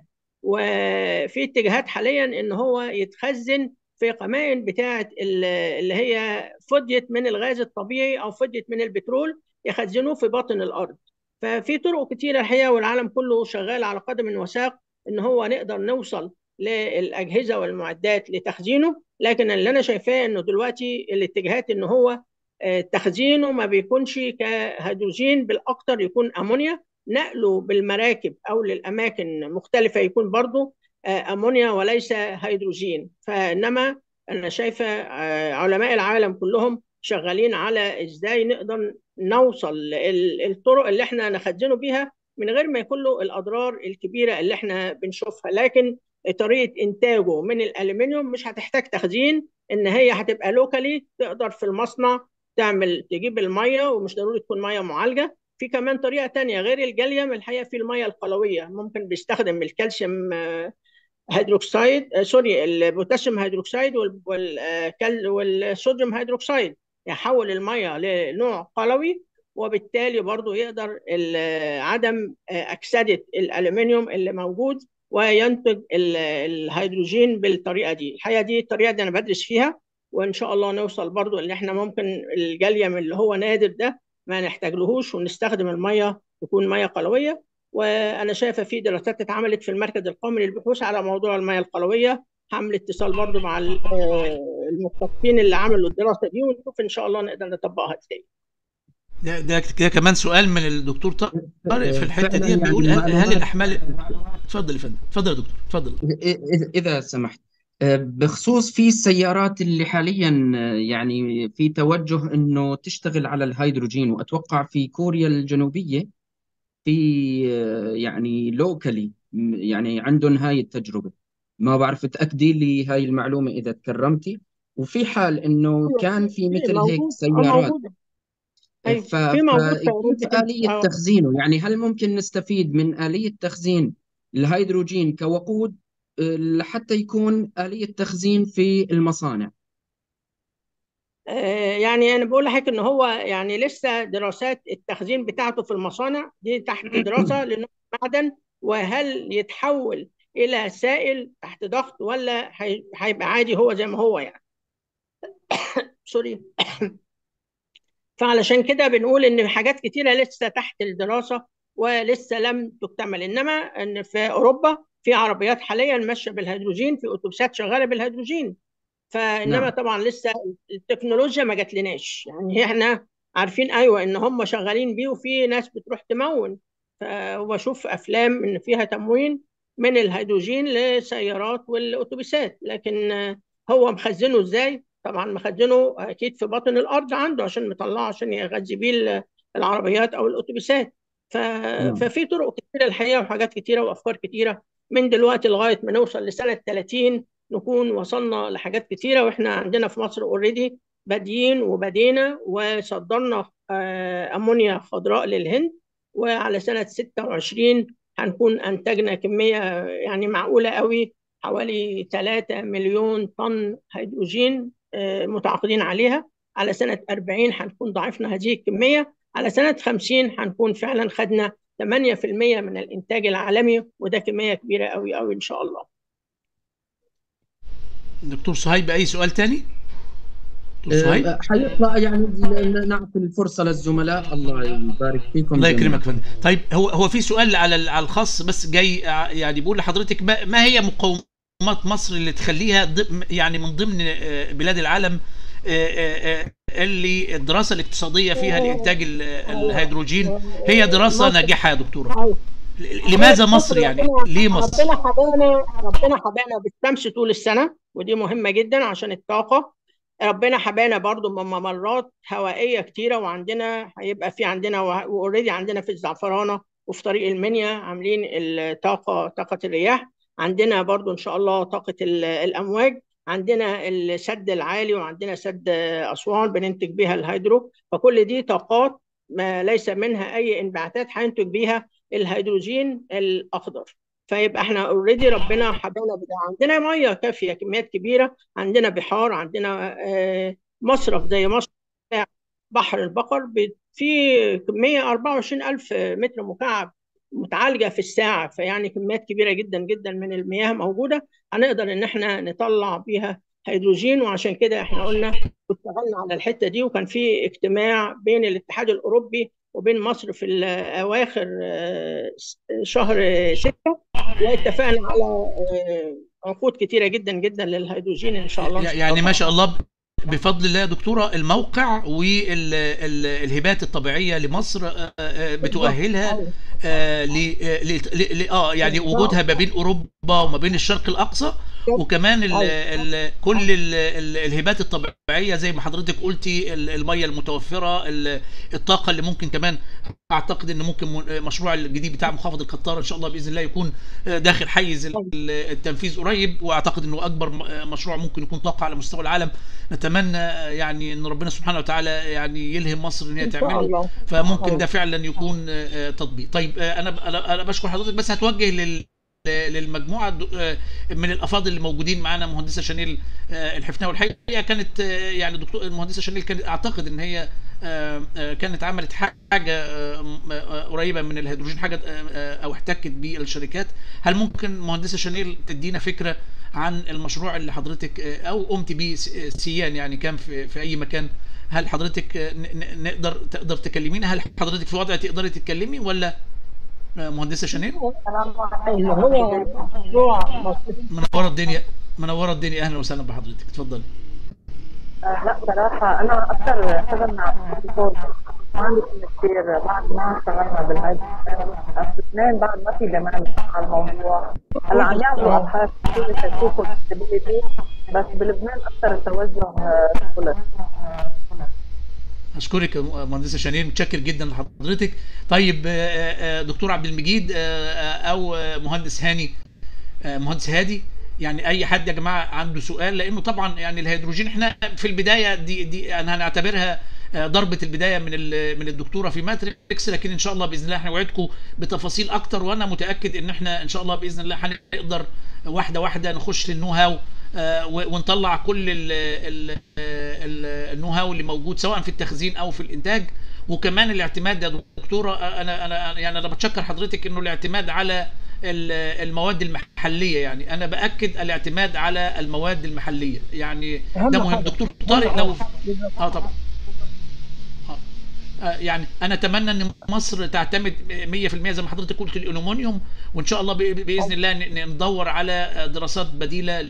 وفي اتجاهات حاليا ان هو يتخزن في قمائن بتاعه ال- اللي هي فضيت من الغاز الطبيعي او فضيت من البترول يخزنوه في باطن الارض ففي طرق كتيره الحقيقه والعالم كله شغال على قدم وساق ان هو نقدر نوصل للاجهزه والمعدات لتخزينه لكن اللي انا شايفاه انه دلوقتي الاتجاهات ان هو آه، تخزينه ما بيكونش كهيدروجين بالاكثر يكون امونيا نقله بالمراكب او للاماكن مختلفه يكون برضه آه، امونيا وليس هيدروجين فانما انا شايفه آه، علماء العالم كلهم شغالين على ازاي نقدر نوصل للطرق اللي احنا نخزنه بيها من غير ما يكون له الاضرار الكبيره اللي احنا بنشوفها لكن طريقه انتاجه من الالومنيوم مش هتحتاج تخزين ان هي هتبقى لوكالي تقدر في المصنع تعمل تجيب الميه ومش ضروري تكون ميه معالجه في كمان طريقه تانية غير الجاليوم الحقيقه في الميه القلويه ممكن بيستخدم الكالسيوم آه، هيدروكسيد آه، سوري البوتاسيوم هيدروكسيد وال- وال- آه، كال- والصوديوم هيدروكسيد يحول الميه لنوع قلوي وبالتالي برضو يقدر ال- عدم آه، أكسدة الألومنيوم اللي موجود وينتج ال- الهيدروجين بالطريقة دي الحقيقة دي الطريقة دي أنا بدرس فيها وإن شاء الله نوصل برضو إن إحنا ممكن الجاليوم اللي هو نادر ده ما نحتاجلهوش ونستخدم المية تكون مية قلوية وانا شايفه في دراسات اتعملت في المركز القومي للبحوث على موضوع المياه القلويه هعمل اتصال برضو مع ال- آه، المختصين اللي عملوا الدراسه دي ونشوف ان شاء الله نقدر نطبقها ازاي ده ده ده كمان سؤال من الدكتور طارق في الحته فعلا دي يعني بيقول هل, هل المعلومات الاحمال اتفضل يا فندم اتفضل يا دكتور اتفضل إذا إذا سمحت آه، بخصوص في السيارات اللي حاليا آه، يعني في توجه انه تشتغل على الهيدروجين واتوقع في كوريا الجنوبية في آه، يعني لوكالي يعني عندهم هاي التجربة ما بعرف تأكدي لي هاي المعلومة إذا تكرمتي وفي حال إنه كان في مثل هيك موجود اه سيارات موجودة ايوه ف... في موجود في فكيف اوروبا آلية اه تخزينه يعني هل ممكن نستفيد من آلية تخزين الهيدروجين كوقود آه، لحتى يكون آلية تخزين في المصانع آه، يعني انا بقول لحضرتك ان هو يعني لسه دراسات التخزين بتاعته في المصانع دي تحت دراسه لانه معدن وهل يتحول الى سائل تحت ضغط ولا هي- هيبقى عادي هو زي ما هو يعني سوري فعلشان كده بنقول ان حاجات كتيره لسه تحت الدراسه ولسه لم تكتمل انما ان في اوروبا في عربيات حاليا ماشيه بالهيدروجين في اتوبيسات شغاله بالهيدروجين فانما نعم طبعا لسه التكنولوجيا ما جاتلناش يعني احنا عارفين ايوه ان هم شغالين بيه وفي ناس بتروح تمون ف- وبشوف افلام ان فيها تموين من الهيدروجين للسيارات والاتوبيسات لكن آه، هو مخزنه ازاي طبعا مخزنه اكيد في باطن الارض عنده عشان مطلعه عشان يغذي بيه ال- العربيات او الاتوبيسات ف... نعم ففي طرق كتيره الحقيقه وحاجات كتيره وافكار كتيره من دلوقتي لغايه ما نوصل لسنه 30 نكون وصلنا لحاجات كتيرة واحنا عندنا في مصر اوريدي بادئين وبدينا وصدرنا آه، أمونيا خضراء للهند وعلى سنة 26 هنكون أنتجنا كمية يعني معقولة قوي حوالي 3 مليون طن هيدروجين آه، متعاقدين عليها على سنة 40 هنكون ضاعفنا هذه الكمية على سنة 50 هنكون فعلا خدنا 8% من الإنتاج العالمي وده كمية كبيرة قوي قوي إن شاء الله دكتور صهيب اي سؤال تاني دكتور صهيب آه، حيطلع يعني ن- نعطي الفرصة للزملاء الله يبارك فيكم الله جميعا يكرمك يا فندم طيب هو هو في سؤال على ال- على الخاص بس جاي ع- يعني بيقول لحضرتك ما, ما هي مقومات مصر اللي تخليها ضم- يعني من ضمن آه، بلاد العالم آه، آه، آه، اللي الدراسه الاقتصاديه فيها لانتاج ال- الهيدروجين هي دراسه مصر ناجحه يا دكتوره أيوة. ل- لماذا مصر يعني ربنا ليه مصر ربنا حبانا ربنا حبانا بالشمس طول السنة ودي مهمة جدا عشان الطاقة ربنا حبانا برضو من ممرات هوائية كتيرة وعندنا هيبقى في عندنا واوريدي عندنا في الزعفرانة وفي طريق المنيا عاملين الطاقة طاقة الرياح عندنا برضو إن شاء الله طاقة ال- الأمواج عندنا السد العالي وعندنا سد أسوان بننتج بيها الهيدرو فكل دي طاقات ما ليس منها أي انبعاثات هينتج بيها الهيدروجين الأخضر فيبقى احنا اوريدي ربنا حبانا بده عندنا ميه كافيه كميات كبيره عندنا بحار عندنا آه، مصرف زي مصر بتاع بحر البقر ب- في كميه 24 ألف متر مكعب متعالجه في الساعه فيعني كميات كبيره جدا جدا من المياه موجوده هنقدر ان احنا نطلع بيها هيدروجين وعشان كده احنا قلنا اشتغلنا على الحته دي وكان في اجتماع بين الاتحاد الاوروبي وبين مصر في اواخر آه، شهر ستة واتفقنا على آه، عقود كتيره جدا جدا للهيدروجين ان شاء الله يعني ما شاء الله بفضل الله يا دكتوره الموقع والهبات الطبيعيه لمصر آه، آه، بتؤهلها آه، ل ل- ل- اه يعني وجودها ما بين اوروبا وما بين الشرق الاقصى وكمان ال ال كل ال ال الهبات الطبيعيه زي ما حضرتك قلتي ال- الميه المتوفره ال- الطاقه اللي ممكن كمان اعتقد ان ممكن م- مشروع الجديد بتاع منخفض القطاره ان شاء الله باذن الله يكون آه، داخل حيز ال- ال- التنفيذ قريب واعتقد انه اكبر م- آه، مشروع ممكن يكون طاقه على مستوى العالم نتمنى آه، يعني ان ربنا سبحانه وتعالى يعني يلهم مصر ان هي ان شاء تعمله الله فممكن ده فعلا يكون آه، آه، تطبيق طيب آه، انا انا أنا بشكر حضرتك بس هتوجه لل للمجموعه الد- آه، من الافاضل اللي موجودين معانا مهندسه شانيل آه، الحفناوي الحقيقه كانت آه، يعني دكتور المهندسه شانيل كانت اعتقد ان هي آه، آه، كانت عملت حاجه آه، م- آه، قريبه من الهيدروجين حاجه آه، آه، او احتكت بالشركات هل ممكن مهندسه شانيل تدينا فكره عن المشروع اللي حضرتك آه، او قمت بيه س- سيان يعني كان في في اي مكان هل حضرتك آه، ن- ن- نقدر تقدر تكلمينا هل حضرتك في وضع تقدري تتكلمي ولا آه، مهندسه شانيل اللي هو مشروع مصر منوره الدنيا منوره الدنيا اهلا وسهلا بحضرتك اتفضلي آه، لا صراحة أنا أكثر اشتغلنا على الصوت ما عندي شيء كثير بعد ما اشتغلنا بالهيد اثنين بعد ما في دماغ على الموضوع هلا عم يعملوا أبحاث كثير يشوفوا الستابيليتي بس بلبنان أكثر التوجه آه، سكولر اشكرك يا مهندسه شانين متشكر جدا لحضرتك طيب آه، آه، دكتور عبد المجيد آه، آه، او آه، مهندس هاني آه، مهندس هادي يعني اي حد يا جماعه عنده سؤال لانه طبعا يعني الهيدروجين احنا في البدايه دي دي انا هنعتبرها آه، ضربه البدايه من ال- من الدكتوره في ماتريكس لكن ان شاء الله باذن الله احنا وعدكم بتفاصيل اكتر وانا متاكد ان احنا ان شاء الله باذن الله هنقدر واحده واحده نخش للنو هاو آه، و- ونطلع كل ال- ال- ال- النو هاو اللي موجود سواء في التخزين او في الانتاج وكمان الاعتماد يا دكتوره آه، انا انا يعني انا بتشكر حضرتك انه الاعتماد على ال- المواد المحليه يعني انا باكد الاعتماد على المواد المحليه يعني أهم ده مهم حاجة. دكتور طارق لو بالظبط. اه طبعا آه. آه، يعني انا اتمنى ان مصر تعتمد 100% زي ما حضرتك قلت الالومنيوم وان شاء الله ب- باذن الله ن- ن- ندور على دراسات بديله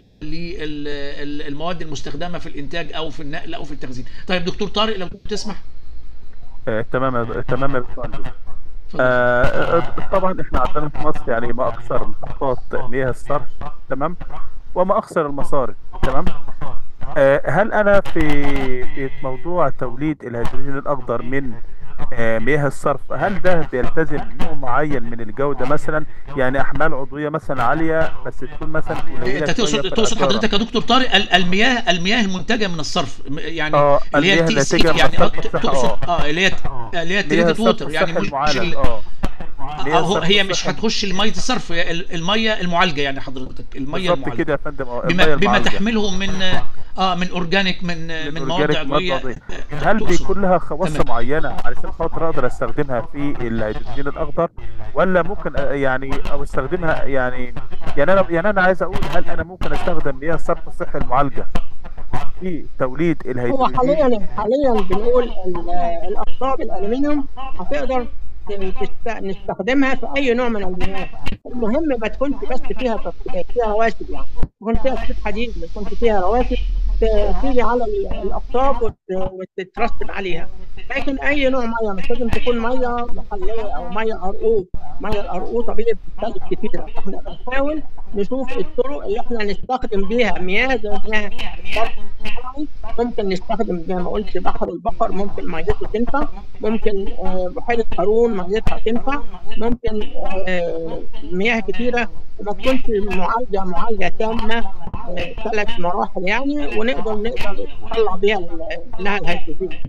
للمواد المستخدمه في الانتاج او في النقل او في التخزين طيب دكتور طارق لو تسمح آه، تمام يا- تمام يا باشمهندس اتفضل. آه، آه، طبعا احنا عندنا في مصر يعني ما اكثر محطات مياه الصرف تمام وما اكثر المصارف تمام آه، هل انا في في موضوع توليد الهيدروجين الاخضر من آه، مياه الصرف هل ده بيلتزم نوع معين من الجودة مثلا يعني احمال عضوية مثلا عالية بس تكون مثلا قليلة انت شوية تقصد في تقصد الأشارة. حضرتك يا دكتور طارق ال- المياه المياه المنتجه من الصرف م- يعني اه اللي هي المياه التي سي الناتجة من يعني الصرف ت- الصحي تقصد اه اه اللي هي اللي هي مياه تريتد الصرف ووتر يعني الصحي مش المعالج ال- اه مياه اه هو الصرف هي مش الصحي هتخش لميه الصرف هي ال- الميه المعالجه يعني حضرتك الميه بالظبط المعالجه كده يا فندم اه بما المياه بما المعالجة تحمله من اه من اورجانيك من من من مواد اورجانيك مواد عضويه عضوية آه، هل تقصد بيكون لها خواص تمام معينة علشان خاطر اقدر استخدمها في الهيدروجين الاخضر ولا ممكن أ- يعني او استخدمها يعني يعني انا يعني انا عايز اقول هل انا ممكن استخدم مياه الصرف الصحي المعالجة في توليد هو الهيدروجين حاليا حاليا بنقول ال- الاقطاب الالومنيوم هتقدر تست- نستخدمها في اي نوع من المياه المهم ما تكونش بس فيها تركيبات فيها رواسب يعني يكون فيها اكسيد حديد يكون فيها رواسب ت- تيجي على ال- الاقطاب وت- وتترسب عليها لكن اي نوع ميه مش لازم تكون ميه محليه او ميه ارقوط ميه الارقوط طبيعي بتختلف كتير احنا بنحاول نشوف الطرق اللي احنا نستخدم بيها مياه زي مياه الصرف الصناعي. ممكن نستخدم زي ما قلت بحر البقر ممكن ميته تنفع ممكن آه، بحيره قارون ميتها تنفع ممكن آه، مياه كتيره وما تكونش معالجه معالجه تامه ثلاث مراحل يعني ونقدر نقدر نطلع بيها ال- لها الهيدروجين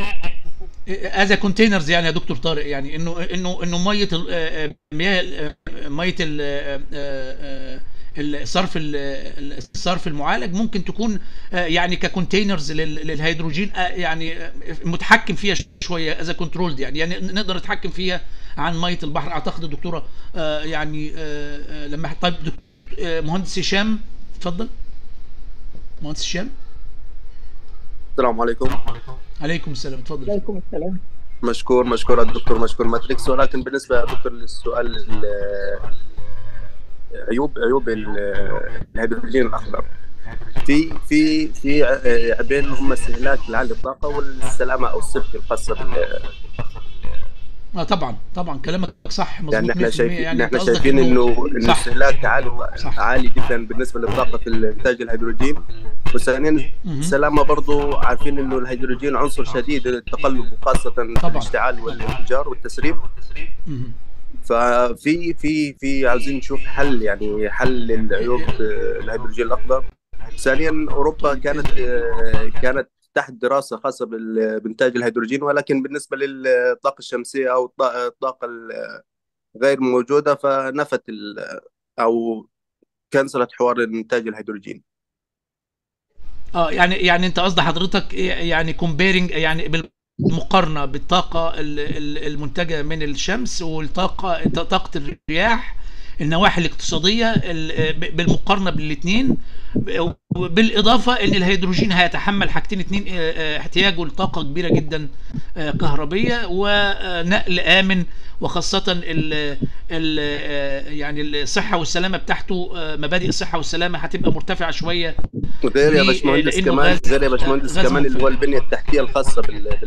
از كونتينرز يعني يا دكتور طارق يعني انه انه انه ميه ال- آه، آه، مياه ال- آه، ميه ال- آه، آه، الصرف ال- الصرف المعالج ممكن تكون آه، يعني ككونتينرز لل- للهيدروجين آه، يعني آه، متحكم فيها شويه از كنترولد يعني يعني نقدر نتحكم فيها عن ميه البحر اعتقد الدكتوره آه، يعني آه، آه، لما طيب دكتور- آه، مهندس هشام اتفضل مهندس هشام السلام عليكم عليكم السلام اتفضل عليكم السلام مشكور مشكور الدكتور مشكور ماتريكس ولكن بالنسبه يا دكتور للسؤال ال- عيوب عيوب ال- الهيدروجين الاخضر في في في عيبين هم استهلاك العالي الطاقه والسلامه او السيفتي الخاصه بال اه طبعا طبعا كلامك صح مظبوط يعني احنا 100% شايفين يعني احنا أنت قصدك شايفين انه انه صح استهلاك عالي صح. عالي جدا بالنسبه للطاقه في انتاج الهيدروجين وثانيا مهم. السلامه برضو عارفين انه الهيدروجين عنصر شديد التقلب خاصه في طبعا. الاشتعال والانفجار والتسريب مهم. ففي في في عاوزين نشوف حل يعني حل للعيوب آه، الهيدروجين الاخضر ثانيا اوروبا كانت آه، كانت تحت دراسه خاصه بال- بانتاج الهيدروجين ولكن بالنسبه للطاقه الشمسيه او الط- الطاقه ال- غير موجوده فنفت ال- او كنسلت حوار انتاج الهيدروجين اه يعني يعني انت قصد حضرتك يعني كومبيرنج يعني بالمقارنه بالطاقه ال- ال- المنتجه من الشمس والطاقه طاقه الرياح النواحي الاقتصاديه ال- ب- بالمقارنه بالاثنين بالاضافه ان الهيدروجين هيتحمل حاجتين اتنين اه، اه، احتياجه لطاقه كبيره جدا اه، كهربيه ونقل امن وخاصه ال ال اه، يعني الصحه والسلامه بتاعته اه، مبادئ الصحه والسلامه هتبقى مرتفعه شويه غير يا ليه؟ باشمهندس لأنه كمان غاز- غير يا باشمهندس غاز كمان اللي منفذ. هو البنيه التحتيه الخاصه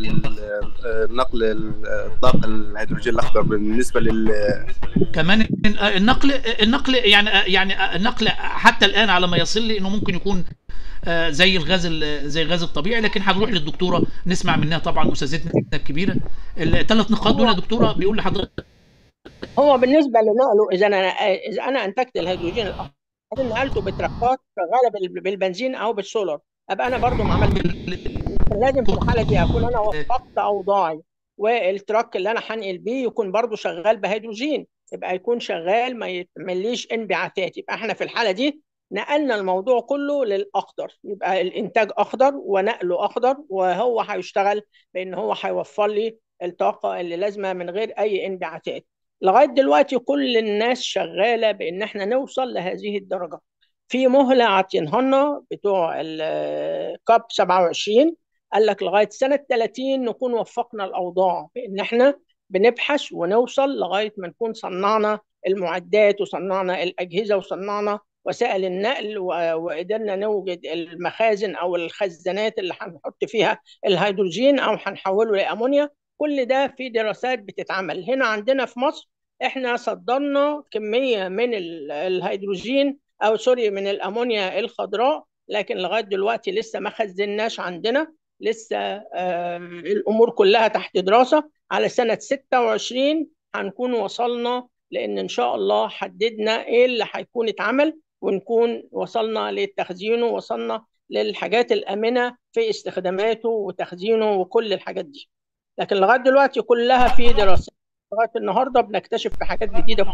بالنقل الطاقه الهيدروجين الاخضر بالنسبه لل كمان النقل النقل يعني يعني النقل حتى الان على ما يصل لي انه ممكن يكون آه، زي الغاز ال- زي الغاز الطبيعي لكن هنروح للدكتوره نسمع منها طبعا استاذتنا الكبيره الثلاث نقاط دول يا دكتوره بيقول لحضرتك هو بالنسبه لنقله اذا انا اذا انا انتجت الهيدروجين الاخضر بعدين نقلته بتركات شغاله بال- بالبنزين او بالسولار ابقى انا برضو ما عملت لازم في الحاله دي اكون انا وفقت اوضاعي والتراك اللي انا هنقل بيه يكون برضو شغال بهيدروجين يبقى يكون شغال ما يتمليش انبعاثات يبقى احنا في الحاله دي نقلنا الموضوع كله للاخضر يبقى الانتاج اخضر ونقله اخضر وهو هيشتغل بان هو هيوفر لي الطاقه اللي لازمه من غير اي انبعاثات لغايه دلوقتي كل الناس شغاله بان احنا نوصل لهذه الدرجه في مهله عاطينها لنا بتوع الكاب 27 قال لك لغايه سنه 30 نكون وفقنا الاوضاع بان احنا بنبحث ونوصل لغايه ما نكون صنعنا المعدات وصنعنا الاجهزه وصنعنا وسائل النقل و- وقدرنا نوجد المخازن او الخزانات اللي هنحط فيها الهيدروجين او هنحوله لامونيا كل ده في دراسات بتتعمل هنا عندنا في مصر احنا صدرنا كميه من ال- الهيدروجين او سوري من الامونيا الخضراء لكن لغايه دلوقتي لسه ما خزناش عندنا لسه آه الامور كلها تحت دراسه على سنه 26 هنكون وصلنا لان ان شاء الله حددنا ايه اللي هيكون اتعمل ونكون وصلنا للتخزين ووصلنا للحاجات الامنه في استخداماته وتخزينه وكل الحاجات دي لكن لغايه دلوقتي كلها في دراسات لغايه النهارده بنكتشف في حاجات جديده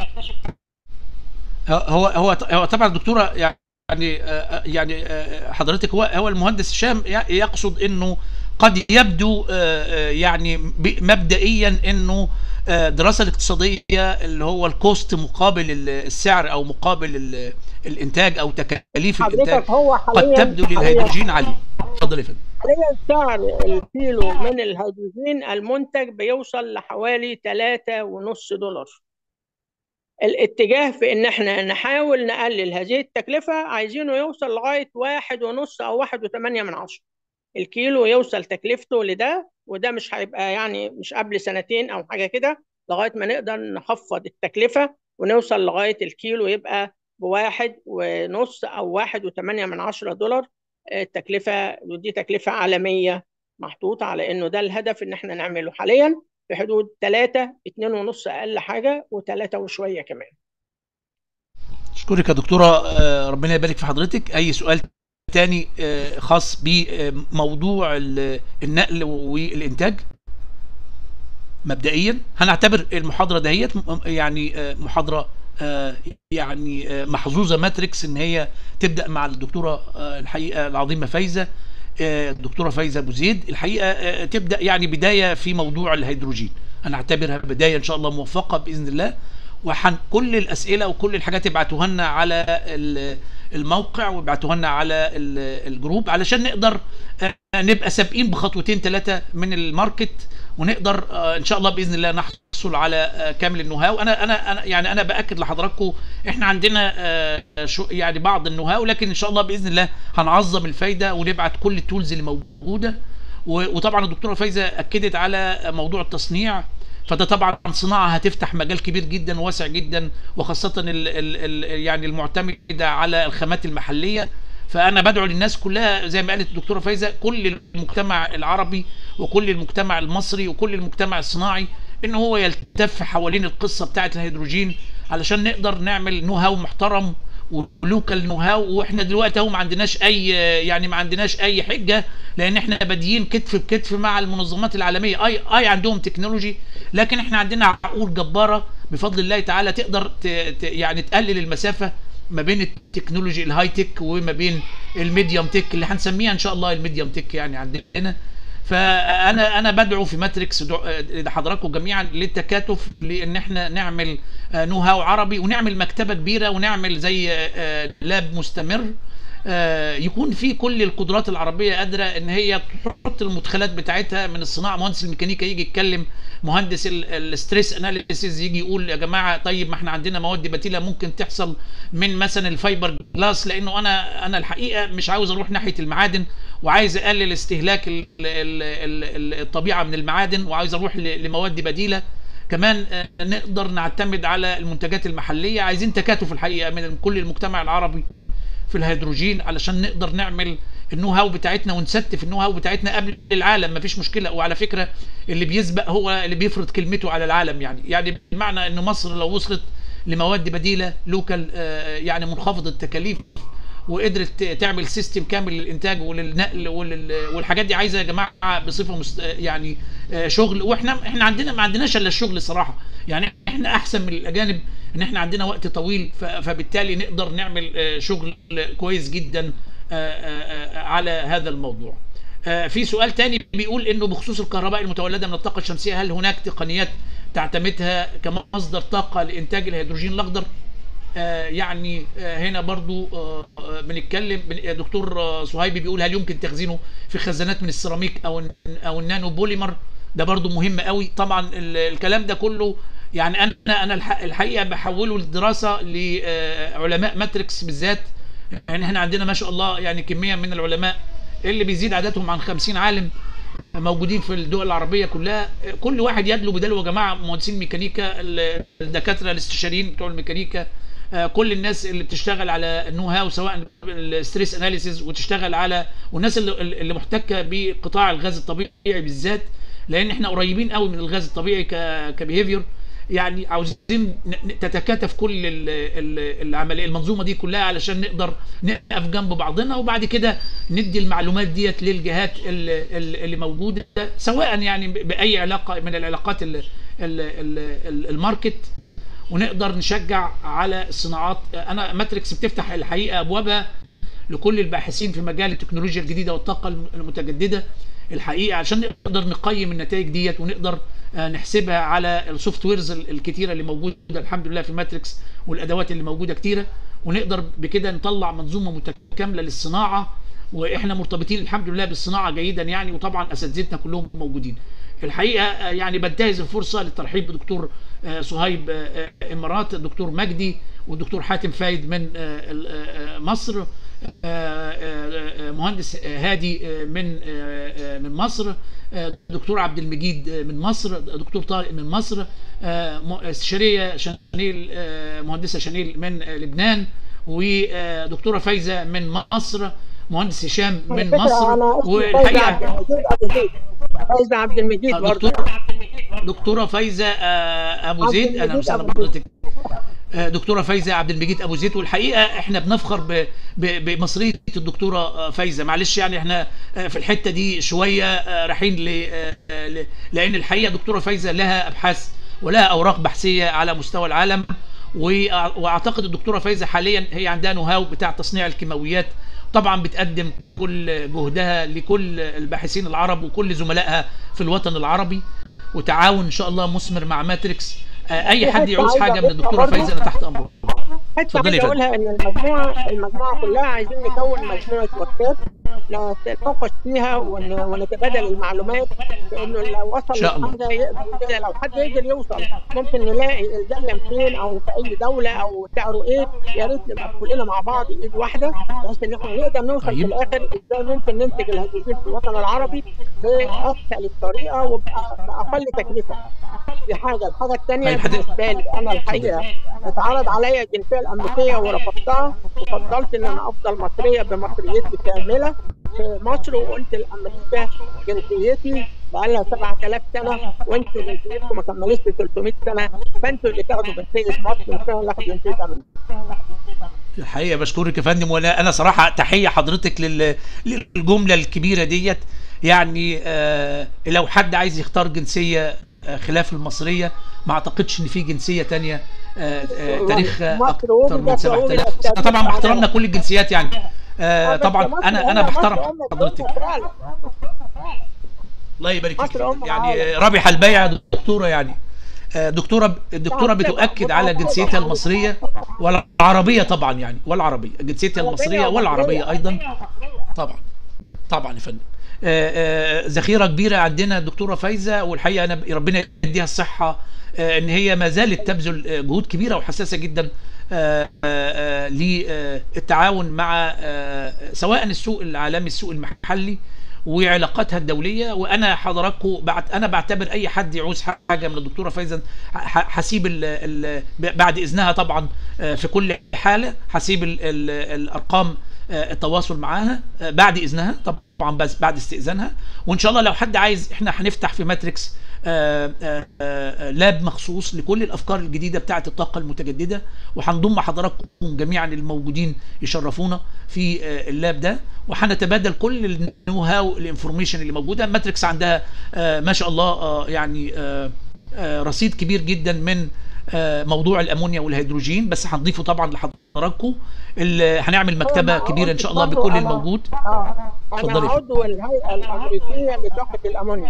هو هو هو طبعا الدكتوره يعني آه، يعني آه، حضرتك هو هو المهندس هشام ي- يقصد انه قد يبدو آه، آه، يعني ب- مبدئيا انه آه، الدراسه الاقتصاديه اللي هو الكوست مقابل ال- السعر او مقابل ال- الانتاج او تكاليف الانتاج حضرتك هو قد حاليا تبدو حاليا للهيدروجين عاليه اتفضل يا فندم حاليا سعر الكيلو من الهيدروجين المنتج بيوصل لحوالي 3.5 دولار الاتجاه في ان احنا نحاول نقلل هذه التكلفة عايزينه يوصل لغاية واحد ونص او واحد وثمانية من عشرة الكيلو يوصل تكلفته لده وده مش هيبقى يعني مش قبل سنتين او حاجة كده لغاية ما نقدر نخفض التكلفة ونوصل لغاية الكيلو يبقى بواحد ونص او واحد وثمانية من عشرة دولار التكلفة ودي تكلفة عالمية محطوطة على انه ده الهدف ان احنا نعمله حاليا في حدود 3 2 ونص اقل حاجة و3 وشوية كمان اشكرك يا دكتوره آه، ربنا يبارك في حضرتك اي سؤال تاني آه، خاص بموضوع ال- النقل والانتاج مبدئيا هنعتبر المحاضره دهيت م- يعني آه، محاضره آه، يعني آه، محظوظه ماتريكس ان هي تبدا مع الدكتوره آه، الحقيقه العظيمه فايزه آه، الدكتوره فايزه ابو زيد الحقيقه آه، تبدا يعني بدايه في موضوع الهيدروجين هنعتبرها بدايه ان شاء الله موفقه باذن الله وحن كل الاسئله وكل الحاجات ابعتوها لنا على ال- الموقع وابعتوها لنا على ال- الجروب علشان نقدر آه، نبقى سابقين بخطوتين ثلاثه من الماركت ونقدر آه، ان شاء الله باذن الله نحصل على آه، كامل النهاو انا انا انا يعني انا باكد لحضراتكم احنا عندنا آه، شو يعني بعض النهاو لكن ان شاء الله باذن الله هنعظم الفايده ونبعت كل التولز اللي موجوده و- وطبعا الدكتوره فايزه اكدت على موضوع التصنيع فده طبعا صناعه هتفتح مجال كبير جدا وواسع جدا وخاصه ال ال ال يعني المعتمده على الخامات المحليه فانا بدعو للناس كلها زي ما قالت الدكتوره فايزه كل المجتمع العربي وكل المجتمع المصري وكل المجتمع الصناعي ان هو يلتف حوالين القصه بتاعه الهيدروجين علشان نقدر نعمل نو هاو محترم ولوكال نو هاو واحنا دلوقتي اهو ما عندناش اي يعني ما عندناش اي حجه لان احنا بادئين كتف بكتف مع المنظمات العالميه اي اي عندهم تكنولوجي لكن احنا عندنا عقول جباره بفضل الله تعالى تقدر ت ت يعني تقلل المسافه ما بين التكنولوجي الهاي تك وما بين الميديوم تك اللي هنسميها ان شاء الله الميديوم تك يعني عندنا فانا انا بدعو في ماتريكس دع- لحضراتكم جميعا للتكاتف لان احنا نعمل آه، نو هاو عربي ونعمل مكتبه كبيره ونعمل زي آه، لاب مستمر آه، يكون في كل القدرات العربيه قادره ان هي تحط المدخلات بتاعتها من الصناعه مهندس الميكانيكا يجي يتكلم مهندس الستريس اناليسيز يجي يقول يا جماعه طيب ما احنا عندنا مواد بديله ممكن تحصل من مثلا الفايبر جلاس لانه انا انا الحقيقه مش عاوز اروح ناحيه المعادن وعايز اقلل استهلاك ال- ال- ال- الطبيعه من المعادن وعايز اروح ل- لمواد بديله كمان آه، نقدر نعتمد على المنتجات المحليه عايزين تكاتف الحقيقه من كل المجتمع العربي في الهيدروجين علشان نقدر نعمل النو هاو بتاعتنا ونستف النو هاو بتاعتنا قبل العالم مفيش مشكله وعلى فكره اللي بيسبق هو اللي بيفرض كلمته على العالم يعني يعني بمعنى ان مصر لو وصلت لمواد بديله لوكال يعني منخفض التكاليف وقدرت تعمل سيستم كامل للانتاج وللنقل ولل... والحاجات دي عايزه يا جماعه بصفه مست... يعني آه، شغل واحنا احنا عندنا ما عندناش الا الشغل الصراحه يعني احنا احسن من الاجانب ان احنا عندنا وقت طويل ف... فبالتالي نقدر نعمل آه، شغل كويس جدا آه، آه، آه، على هذا الموضوع آه، في سؤال تاني بيقول انه بخصوص الكهرباء المتولده من الطاقه الشمسيه هل هناك تقنيات تعتمدها كمصدر طاقه لانتاج الهيدروجين الاخضر آه، يعني آه، هنا برضو آه، آه، بنتكلم بن- دكتور آه، صهيبي بيقول هل يمكن تخزينه في خزانات من السيراميك او الن- او النانو بوليمر ده برضو مهم قوي طبعا ال- الكلام ده كله يعني انا انا الح- الحقيقه بحوله للدراسه لعلماء ماتريكس بالذات يعني احنا عندنا ما شاء الله يعني كميه من العلماء اللي بيزيد عددهم عن 50 عالم موجودين في الدول العربيه كلها كل واحد يدلو بدلو يا جماعه مهندسين ميكانيكا ال- الدكاتره الاستشاريين بتوع الميكانيكا آه، كل الناس اللي بتشتغل على النو هاو سواء الستريس اناليسيز وتشتغل على والناس اللي, اللي محتكه بقطاع الغاز الطبيعي بالذات لان احنا قريبين قوي من الغاز الطبيعي كبيهيفير يعني عاوزين ن- ن- تتكاتف كل ال- ال- العمليه المنظومه دي كلها علشان نقدر نقف جنب بعضنا وبعد كده ندي المعلومات ديت للجهات ال- ال- اللي موجوده سواء يعني ب- باي علاقه من العلاقات ال- ال- ال- ال- الماركت ونقدر نشجع على الصناعات انا ماتريكس بتفتح الحقيقه ابوابها لكل الباحثين في مجال التكنولوجيا الجديده والطاقه الم- المتجدده الحقيقه عشان نقدر نقيم النتائج ديت ونقدر آه، نحسبها على السوفت ويرز ال- الكتيره اللي موجوده الحمد لله في ماتريكس والادوات اللي موجوده كتيره ونقدر بكده نطلع منظومه متكامله للصناعه واحنا مرتبطين الحمد لله بالصناعه جيدا يعني وطبعا اساتذتنا كلهم موجودين الحقيقه آه، يعني بنتهز الفرصه للترحيب بدكتور آه، صهيب آه، آه، امارات الدكتور مجدي والدكتور حاتم فايد من آه، ال- آه، آه، مصر آه، آه، آه، مهندس آه، هادي آه، من آه، آه، من مصر آه، دكتور عبد المجيد آه، من مصر دكتور طارق من مصر آه، م- استشاريه شانيل آه، مهندسه شانيل من آه، لبنان ودكتوره فايزه من مصر مهندس هشام على من فكرة مصر أنا اسمي فايزة والحقيقه عبد المجيد أبو زيد فايزة عبد المجيد برضه دكتور دكتوره فايزه آه، ابو عبد زيد انا المجيد مساعد أبو زيد. حضرتك آه، دكتوره فايزه عبد المجيد ابو زيد والحقيقه احنا بنفخر ب- ب- بمصريه الدكتوره آه، فايزه معلش يعني احنا آه، في الحته دي شويه آه، رايحين ل- آه، آه، ل- لان الحقيقه دكتوره فايزه لها ابحاث ولها اوراق بحثيه على مستوى العالم وأع- واعتقد الدكتوره فايزه حاليا هي عندها نو هاو بتاع تصنيع الكيماويات طبعا بتقدم كل جهدها لكل الباحثين العرب وكل زملائها في الوطن العربي وتعاون ان شاء الله مثمر مع ماتريكس آه، اي حد يعوز حاجه من الدكتوره فايزه انا تحت امره حتى اتفضلي عايز يا فندم. اقولها ان المجموعه المجموعه كلها عايزين نكون مجموعه واتساب نتناقش فيها ون- ونتبادل المعلومات لانه لو وصل إن شاء الله. لحاجه يقدر كده لو حد يقدر يوصل ممكن نلاقي الجنه فين او في اي دوله او سعره ايه يا ريت نبقى كلنا مع بعض ايد واحده بحيث ان احنا نقدر نوصل طيب. في الاخر ازاي ممكن ننتج الهيدروجين في الوطن العربي باسهل الطريقه وباقل تكلفه دي حاجه الحاجه الثانيه طيب، حد- بالنسبه لي انا الحقيقه اتعرض عليا الجنسيه الامريكيه ورفضتها وفضلت ان انا افضل مصريه بمصريتي كامله في مصر وقلت لامريكا جنسيتي بقى لها 7000 سنه وانتوا جنسيتكم ما كملتش 300 سنه فانتوا اللي تاخدوا جنسيه مصر مش انا اللي اخد جنسيه امريكا الحقيقه بشكرك يا فندم وانا انا صراحه تحيه حضرتك لل... للجمله الكبيره ديت يعني آه لو حد عايز يختار جنسيه آه خلاف المصريه ما اعتقدش ان في جنسيه تانية آه آه تاريخها مصر اكتر وجدت من 7000 ووجدت سنه طبعا مع احترامنا على- كل الجنسيات يعني آه بس طبعا مصر انا هم- انا مصر بحترم هم حضرتك الدولة فعلا. الله يبارك فيك مصر أم يعني العالم. رابح البيع يا دكتوره يعني آه، دكتوره الدكتوره متعصبة، بتؤكد على متعصبة. جنسيتها المصريه والعربيه طبعا يعني والعربيه جنسيتها عربية المصريه ومصرية. والعربيه ايضا طبعا طبعا يا فندم آه، آه، ذخيره كبيره عندنا الدكتوره فايزه والحقيقه انا ربنا يديها الصحه آه، ان هي ما زالت تبذل آه، جهود كبيره وحساسه جدا آه، آه، آه، للتعاون مع آه، سواء السوق العالمي السوق المحلي وعلاقاتها الدوليه وانا حضراتكم بعت انا بعتبر اي حد يعوز حاجه من الدكتوره فايزه ح- حسيب ال ال بعد اذنها طبعا آه، في كل حاجه حاله هسيب ال- ال- الارقام آه، التواصل معاها آه، بعد اذنها طبعا بس بعد استئذانها وان شاء الله لو حد عايز احنا هنفتح في ماتريكس آه، آه، آه، لاب مخصوص لكل الافكار الجديده بتاعه الطاقه المتجدده وهنضم حضراتكم جميعا الموجودين يشرفونا في آه، اللاب ده وهنتبادل كل النو هاو الانفورميشن اللي موجوده ماتريكس عندها آه، ما شاء الله آه، يعني آه، آه، رصيد كبير جدا من آه، موضوع الامونيا والهيدروجين بس هنضيفه طبعا لحضراتكم ال- هنعمل مكتبه أنا كبيره ان شاء الله برضو بكل أنا- الموجود اه اتفضلي. انا عضو الهيئه الامريكيه لطاقه الامونيا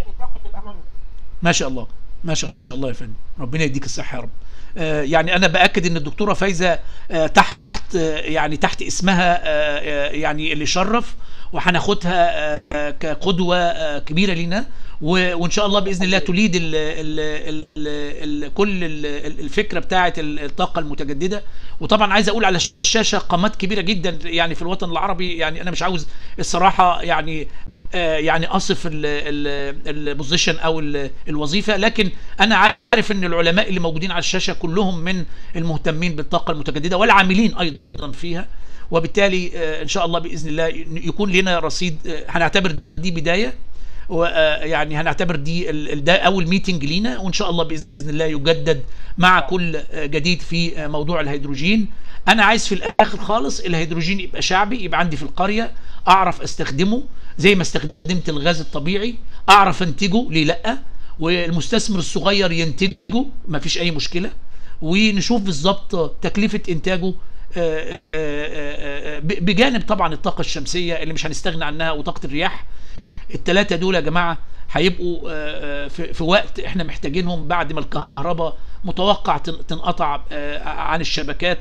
ما شاء الله ما شاء الله يا فندم ربنا يديك الصحه يا رب آه، يعني انا باكد ان الدكتوره فايزه آه، تحت آه، يعني تحت اسمها آه، آه، يعني اللي شرف وهناخدها آه، آه، كقدوه آه، كبيره لينا و- وان شاء الله باذن الله تليد ال ال ال ال كل ال- ال- الفكره بتاعه الطاقه المتجدده وطبعا عايز اقول على الشاشه قامات كبيره جدا يعني في الوطن العربي يعني انا مش عاوز الصراحه يعني آه، يعني اصف البوزيشن او ال- الوظيفه لكن انا عارف ان العلماء اللي موجودين على الشاشه كلهم من المهتمين بالطاقه المتجدده والعاملين ايضا فيها وبالتالي آه، ان شاء الله باذن الله يكون لنا رصيد آه، هنعتبر دي بدايه ويعني هنعتبر دي ال- ال- ده اول ميتنج لينا وان شاء الله باذن الله يجدد مع كل آه، جديد في آه، موضوع الهيدروجين انا عايز في الاخر خالص الهيدروجين يبقى شعبي يبقى عندي في القريه اعرف استخدمه زي ما استخدمت الغاز الطبيعي اعرف انتجه ليه لا والمستثمر الصغير ينتجه مفيش اي مشكله ونشوف بالظبط تكلفه انتاجه آه، آه، آه، آه، ب- بجانب طبعا الطاقه الشمسيه اللي مش هنستغنى عنها وطاقه الرياح الثلاثه دول يا جماعه هيبقوا آه، آه، في في وقت احنا محتاجينهم بعد ما الكهرباء متوقع تن- تنقطع آه، عن الشبكات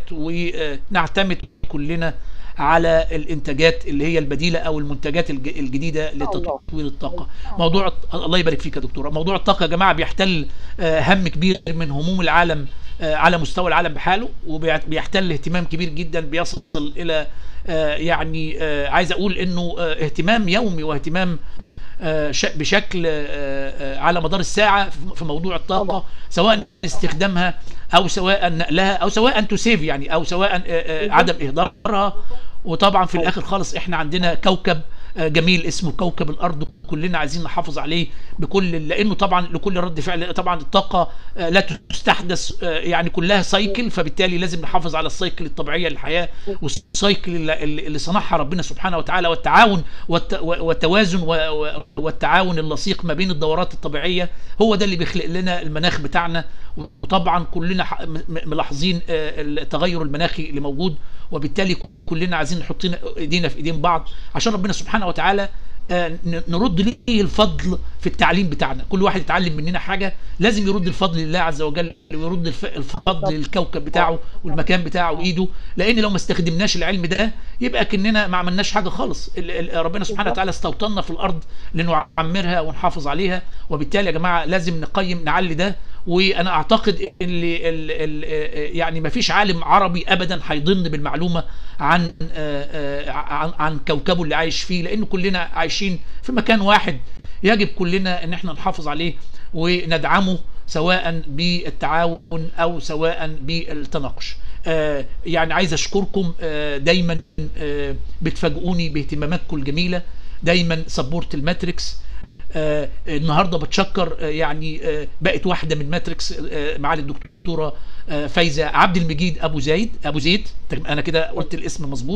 ونعتمد كلنا على الانتاجات اللي هي البديله او المنتجات الج- الجديده لتطوير الطاقه موضوع الط- الله يبارك فيك يا دكتوره موضوع الطاقه يا جماعه بيحتل آه، هم كبير من هموم العالم آه، على مستوى العالم بحاله وبيحتل اهتمام كبير جدا بيصل الى آه، يعني آه، عايز اقول انه آه، اهتمام يومي واهتمام آه، ش- بشكل آه، آه، على مدار الساعه في- في موضوع الطاقه سواء استخدامها او سواء نقلها او سواء تسيف يعني او سواء آه، آه، عدم اهدارها وطبعا في الاخر خالص احنا عندنا كوكب آه، جميل اسمه كوكب الارض كلنا عايزين نحافظ عليه بكل لانه طبعا لكل رد فعل طبعا الطاقه آه، لا تستحدث آه، يعني كلها سايكل فبالتالي لازم نحافظ على السايكل الطبيعيه للحياه والسايكل اللي, اللي صنعها ربنا سبحانه وتعالى والتعاون والت- والتوازن و- و- والتعاون اللصيق ما بين الدورات الطبيعيه هو ده اللي بيخلق لنا المناخ بتاعنا وطبعا كلنا ح- م- م- ملاحظين آه، التغير المناخي اللي موجود وبالتالي كلنا عايزين نحط ايدينا في ايدين بعض عشان ربنا سبحانه وتعالى آه، ن- نرد ليه الفضل في التعليم بتاعنا كل واحد يتعلم مننا حاجة لازم يرد الفضل لله عز وجل ويرد الف- الفضل للكوكب بتاعه والمكان بتاعه وإيده لأن لو ما استخدمناش العلم ده يبقى كأننا ما عملناش حاجة خالص ال- ال- ربنا سبحانه وتعالى استوطننا في الأرض لنعمرها ونحافظ عليها وبالتالي يا جماعة لازم نقيم نعلي ده وانا اعتقد ان ال ال ال يعني ما فيش عالم عربي ابدا هيضن بالمعلومه عن آه، آه، عن عن كوكبه اللي عايش فيه لان كلنا عايشين في مكان واحد يجب كلنا ان احنا نحافظ عليه وندعمه سواء بالتعاون او سواء بالتناقش آه، يعني عايز اشكركم آه، دايما آه، بتفاجئوني باهتماماتكم الجميله دايما سبورت الماتريكس آه النهارده بتشكر آه يعني آه بقت واحده من ماتريكس آه معالي الدكتوره آه فايزه عبد المجيد ابو زايد ابو زيد انا كده قلت الاسم مظبوط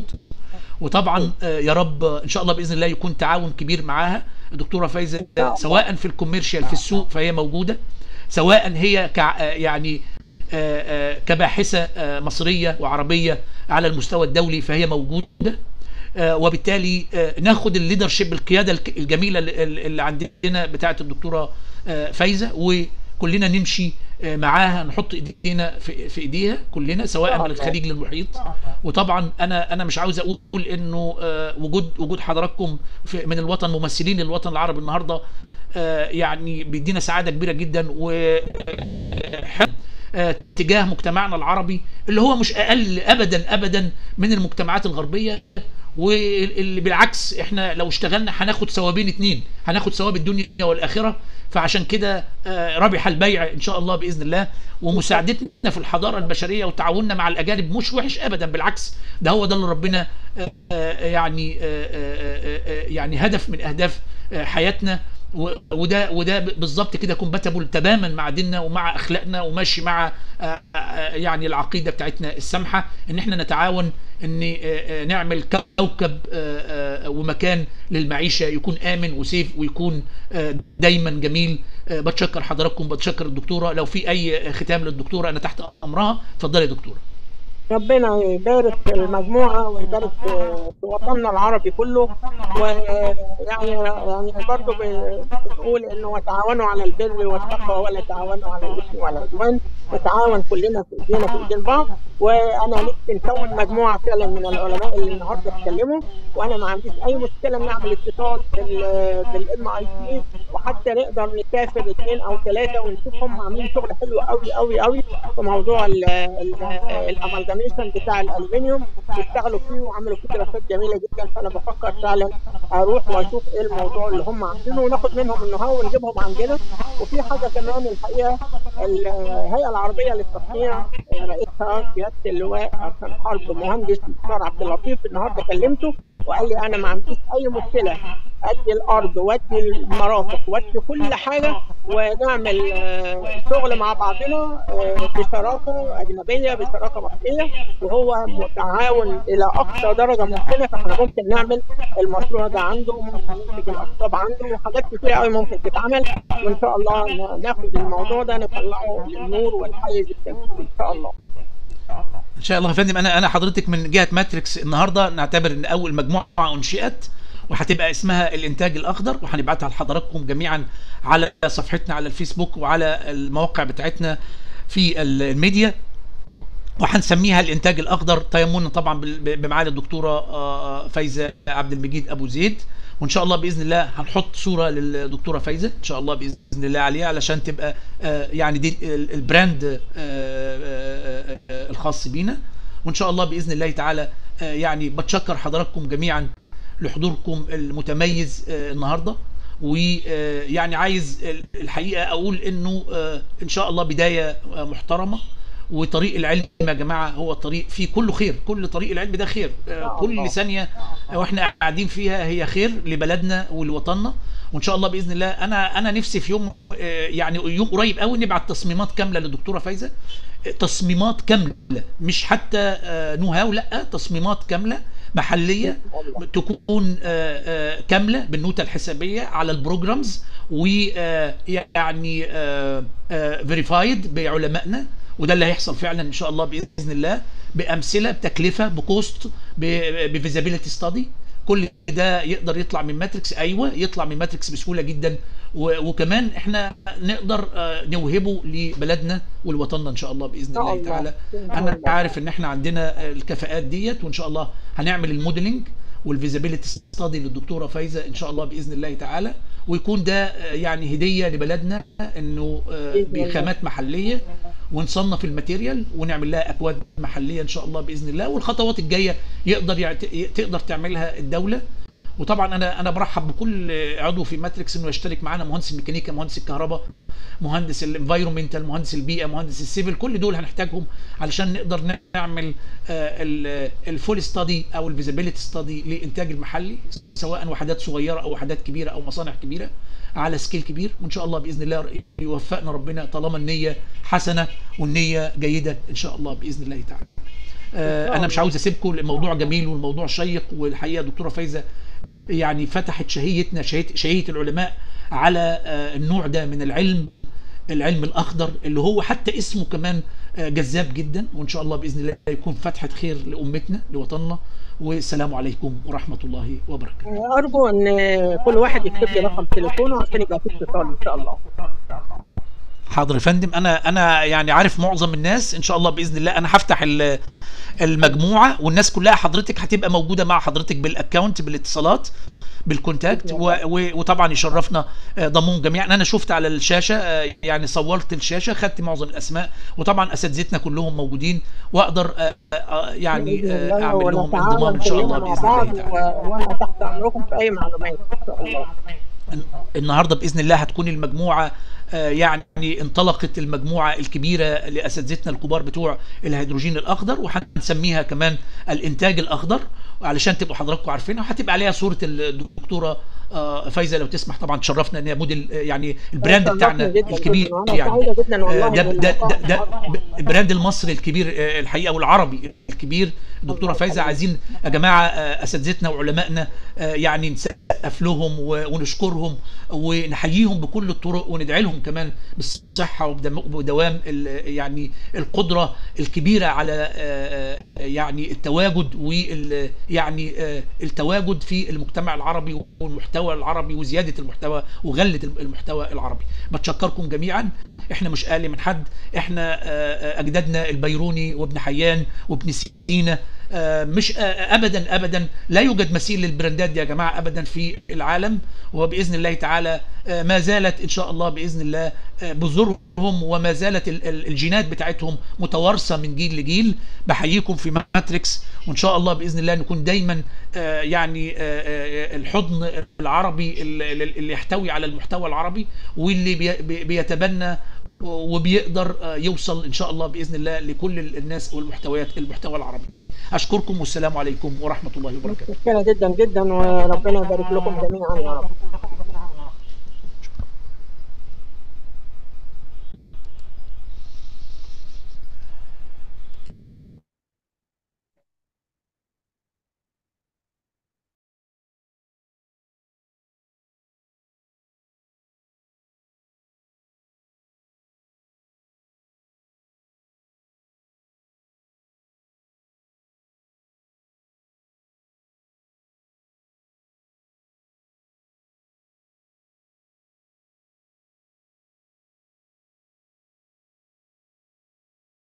وطبعا آه يا رب آه، ان شاء الله باذن الله يكون تعاون كبير معاها الدكتوره فايزه آه، سواء في الكوميرشال في السوق فهي موجوده سواء هي كع آه، يعني آه، آه، كباحثه آه، مصريه وعربيه على المستوى الدولي فهي موجوده آه، وبالتالي آه، ناخد الليدرشيب القياده الك- الجميله اللي- اللي عندنا بتاعه الدكتوره آه، فايزه وكلنا نمشي آه، معاها نحط ايدينا في في ايديها كلنا سواء من الخليج للمحيط وطبعا انا انا مش عاوز اقول انه آه، وجود وجود حضراتكم في من الوطن ممثلين للوطن العربي النهارده آه، يعني بيدينا سعاده كبيره جدا و حب آه، تجاه مجتمعنا العربي اللي هو مش اقل ابدا ابدا من المجتمعات الغربيه واللي بالعكس احنا لو اشتغلنا هناخد ثوابين اتنين هناخد ثواب الدنيا والاخره فعشان كده آه، ربح البيع ان شاء الله باذن الله ومساعدتنا في الحضاره البشريه وتعاوننا مع الاجانب مش وحش ابدا بالعكس ده هو ده اللي ربنا آه، آه، يعني آه، آه، آه، يعني هدف من اهداف آه، حياتنا و- وده وده بالظبط كده كومباتبل تماما مع ديننا ومع اخلاقنا وماشي مع آه، آه، يعني العقيده بتاعتنا السامحه ان احنا نتعاون ان آه، آه، نعمل كوكب آه، آه، ومكان للمعيشه يكون امن وسيف ويكون آه، دايما جميل آه، بتشكر حضراتكم بتشكر الدكتوره لو في اي ختام للدكتوره انا تحت امرها اتفضلي يا دكتوره ربنا يبارك في المجموعة ويبارك في في وطننا العربي كله ويعني يعني برضه بنقول انه وتعاونوا على البر والتقوى ولا تعاونوا على الاثم والعدوان نتعاون كلنا في ايدينا في ايدين بعض وانا نفسي نكون مجموعه فعلا من العلماء اللي النهارده اتكلموا وانا ما عنديش اي مشكله نعمل اتصال بالام اي تي وحتى نقدر نسافر اثنين او ثلاثه ونشوف هم عاملين شغل حلو قوي قوي قوي في موضوع الامالجاميشن بتاع الالومنيوم بيشتغلوا فيه وعملوا فيه دراسات جميله جدا فانا بفكر فعلا اروح واشوف ايه الموضوع اللي هم عاملينه وناخد منهم النو هاو ونجيبهم عندنا وفي حاجه كمان الحقيقه الهيئه العربيه للتصنيع رئيسها سياده اللواء ارسل حرب مهندس دكتور عبد اللطيف النهارده كلمته وقال لي انا ما عنديش اي مشكله ادي الارض وادي المرافق وادي كل حاجه ونعمل شغل مع بعضنا بشراكه اجنبيه بشراكه مصريه وهو متعاون الى اقصى درجه ممكنه فاحنا ممكن نعمل المشروع ده عنده ممكن ننتج الاقطاب عنده وحاجات كتير قوي ممكن تتعمل وان شاء الله ناخد الموضوع ده نطلعه للنور والحيز التنفيذي ان شاء الله ان شاء الله يا فندم انا انا حضرتك من جهه ماتريكس النهارده نعتبر ان اول مجموعه انشئت وهتبقى اسمها الانتاج الاخضر وهنبعتها لحضراتكم جميعا على صفحتنا على الفيسبوك وعلى المواقع بتاعتنا في الميديا وهنسميها الانتاج الاخضر تيمنا طبعا بمعالي الدكتوره فايزه عبد المجيد ابو زيد وان شاء الله باذن الله هنحط صوره للدكتوره فايزه ان شاء الله باذن الله عليها علشان تبقى يعني دي البراند الخاص بينا وان شاء الله باذن الله تعالى يعني بتشكر حضراتكم جميعا لحضوركم المتميز النهارده ويعني عايز الحقيقه اقول انه ان شاء الله بدايه محترمه وطريق العلم يا جماعه هو طريق فيه كله خير كل طريق العلم ده خير كل ثانيه واحنا قاعدين فيها هي خير لبلدنا ولوطننا وان شاء الله باذن الله انا انا نفسي في يوم يعني يوم قريب قوي نبعت تصميمات كامله للدكتوره فايزه تصميمات كامله مش حتى نو هاو لا تصميمات كامله محليه تكون كامله بالنوته الحسابيه على البروجرامز ويعني فيريفايد بعلمائنا وده اللي هيحصل فعلا ان شاء الله باذن الله بامثله بتكلفه بكوست بفيزابيلتي ستادي كل ده يقدر يطلع من ماتريكس ايوه يطلع من ماتريكس بسهوله جدا وكمان احنا نقدر نوهبه لبلدنا ولوطننا ان شاء الله باذن الله, الله تعالى انا عارف ان احنا عندنا الكفاءات ديت وان شاء الله هنعمل الموديلنج والفيزابيلتي ستادي للدكتوره فايزه ان شاء الله باذن الله تعالى ويكون ده يعني هديه لبلدنا انه بخامات محليه ونصنف الماتيريال ونعمل لها اكواد محليه ان شاء الله باذن الله والخطوات الجايه يقدر يعت... تقدر تعملها الدوله وطبعا انا انا برحب بكل عضو في ماتريكس انه يشترك معانا مهندس الميكانيكا مهندس الكهرباء مهندس الانفايرمنتال مهندس البيئه مهندس السيفل كل دول هنحتاجهم علشان نقدر نعمل الفول ستادي او الفيزابيلتي ستادي للانتاج المحلي سواء وحدات صغيره او وحدات كبيره او مصانع كبيره على سكيل كبير وان شاء الله باذن الله يوفقنا ربنا طالما النيه حسنه والنيه جيده ان شاء الله باذن الله تعالى. آه انا مش عاوز اسيبكم الموضوع جميل والموضوع شيق والحقيقه دكتوره فايزه يعني فتحت شهيتنا شهيه العلماء على آه النوع ده من العلم العلم الاخضر اللي هو حتى اسمه كمان آه جذاب جدا وان شاء الله باذن الله يكون فتحه خير لامتنا لوطننا والسلام عليكم ورحمه الله وبركاته. ارجو ان كل واحد يكتب لي رقم تليفونه عشان يبقى في اتصال ان شاء الله. حاضر يا فندم انا انا يعني عارف معظم الناس ان شاء الله باذن الله انا هفتح ال- المجموعه والناس كلها حضرتك هتبقى موجوده مع حضرتك بالاكونت بالاتصالات بالكونتاكت و- و- وطبعا يشرفنا آه، ضمهم جميعا انا شفت على الشاشه آه، يعني صورت الشاشه خدت معظم الاسماء وطبعا اساتذتنا كلهم موجودين واقدر آه، آه، يعني بإذن آه، الله اعمل لهم ونتعاون انضمام ان شاء الله كلنا مع باذن الله بعض تعالى و- وانا تحت امركم في اي معلومات ان شاء الله النهارده باذن الله هتكون المجموعه آه، يعني انطلقت المجموعه الكبيره لاساتذتنا الكبار بتوع الهيدروجين الاخضر وهنسميها كمان الانتاج الاخضر علشان تبقوا حضراتكم عارفينها وهتبقى عليها صوره الدكتوره آه، فايزه لو تسمح طبعا تشرفنا ان هي موديل آه، يعني البراند بتاعنا شرفني جدا الكبير جدا وانا يعني سعيده جدا آه، والله ده ده باللقاء ده, ده البراند المصري الكبير آه، الحقيقه والعربي الكبير الدكتوره فايزه عايزين يا جماعه آه، اساتذتنا وعلمائنا آه، يعني نسقف لهم و- ونشكرهم ونحييهم بكل الطرق وندعي لهم كمان بالصحه وبدم- وبدوام ال- يعني القدره الكبيره على آه، آه، يعني التواجد وال يعني آه، التواجد في المجتمع العربي والمحتوى العربي وزياده المحتوى وغله المحتوى العربي بتشكركم جميعا احنا مش اقل من حد احنا آه، آه، اجدادنا البيروني وابن حيان وابن سينا آه، مش آه، ابدا ابدا لا يوجد مثيل للبراندات دي يا جماعه ابدا في العالم وباذن الله تعالى آه، ما زالت ان شاء الله باذن الله آه، بذورهم وما زالت ال- ال- الجينات بتاعتهم متوارثه من جيل لجيل بحييكم في ماتريكس وان شاء الله باذن الله نكون دايما آه، يعني آه، آه، الحضن العربي اللي اللي يحتوي على المحتوى العربي واللي بي- بي- بيتبنى وبيقدر آه، يوصل ان شاء الله باذن الله لكل الناس والمحتويات المحتوى العربي اشكركم والسلام عليكم ورحمه الله وبركاته متشكره جدا جدا وربنا يبارك لكم جميعا يا رب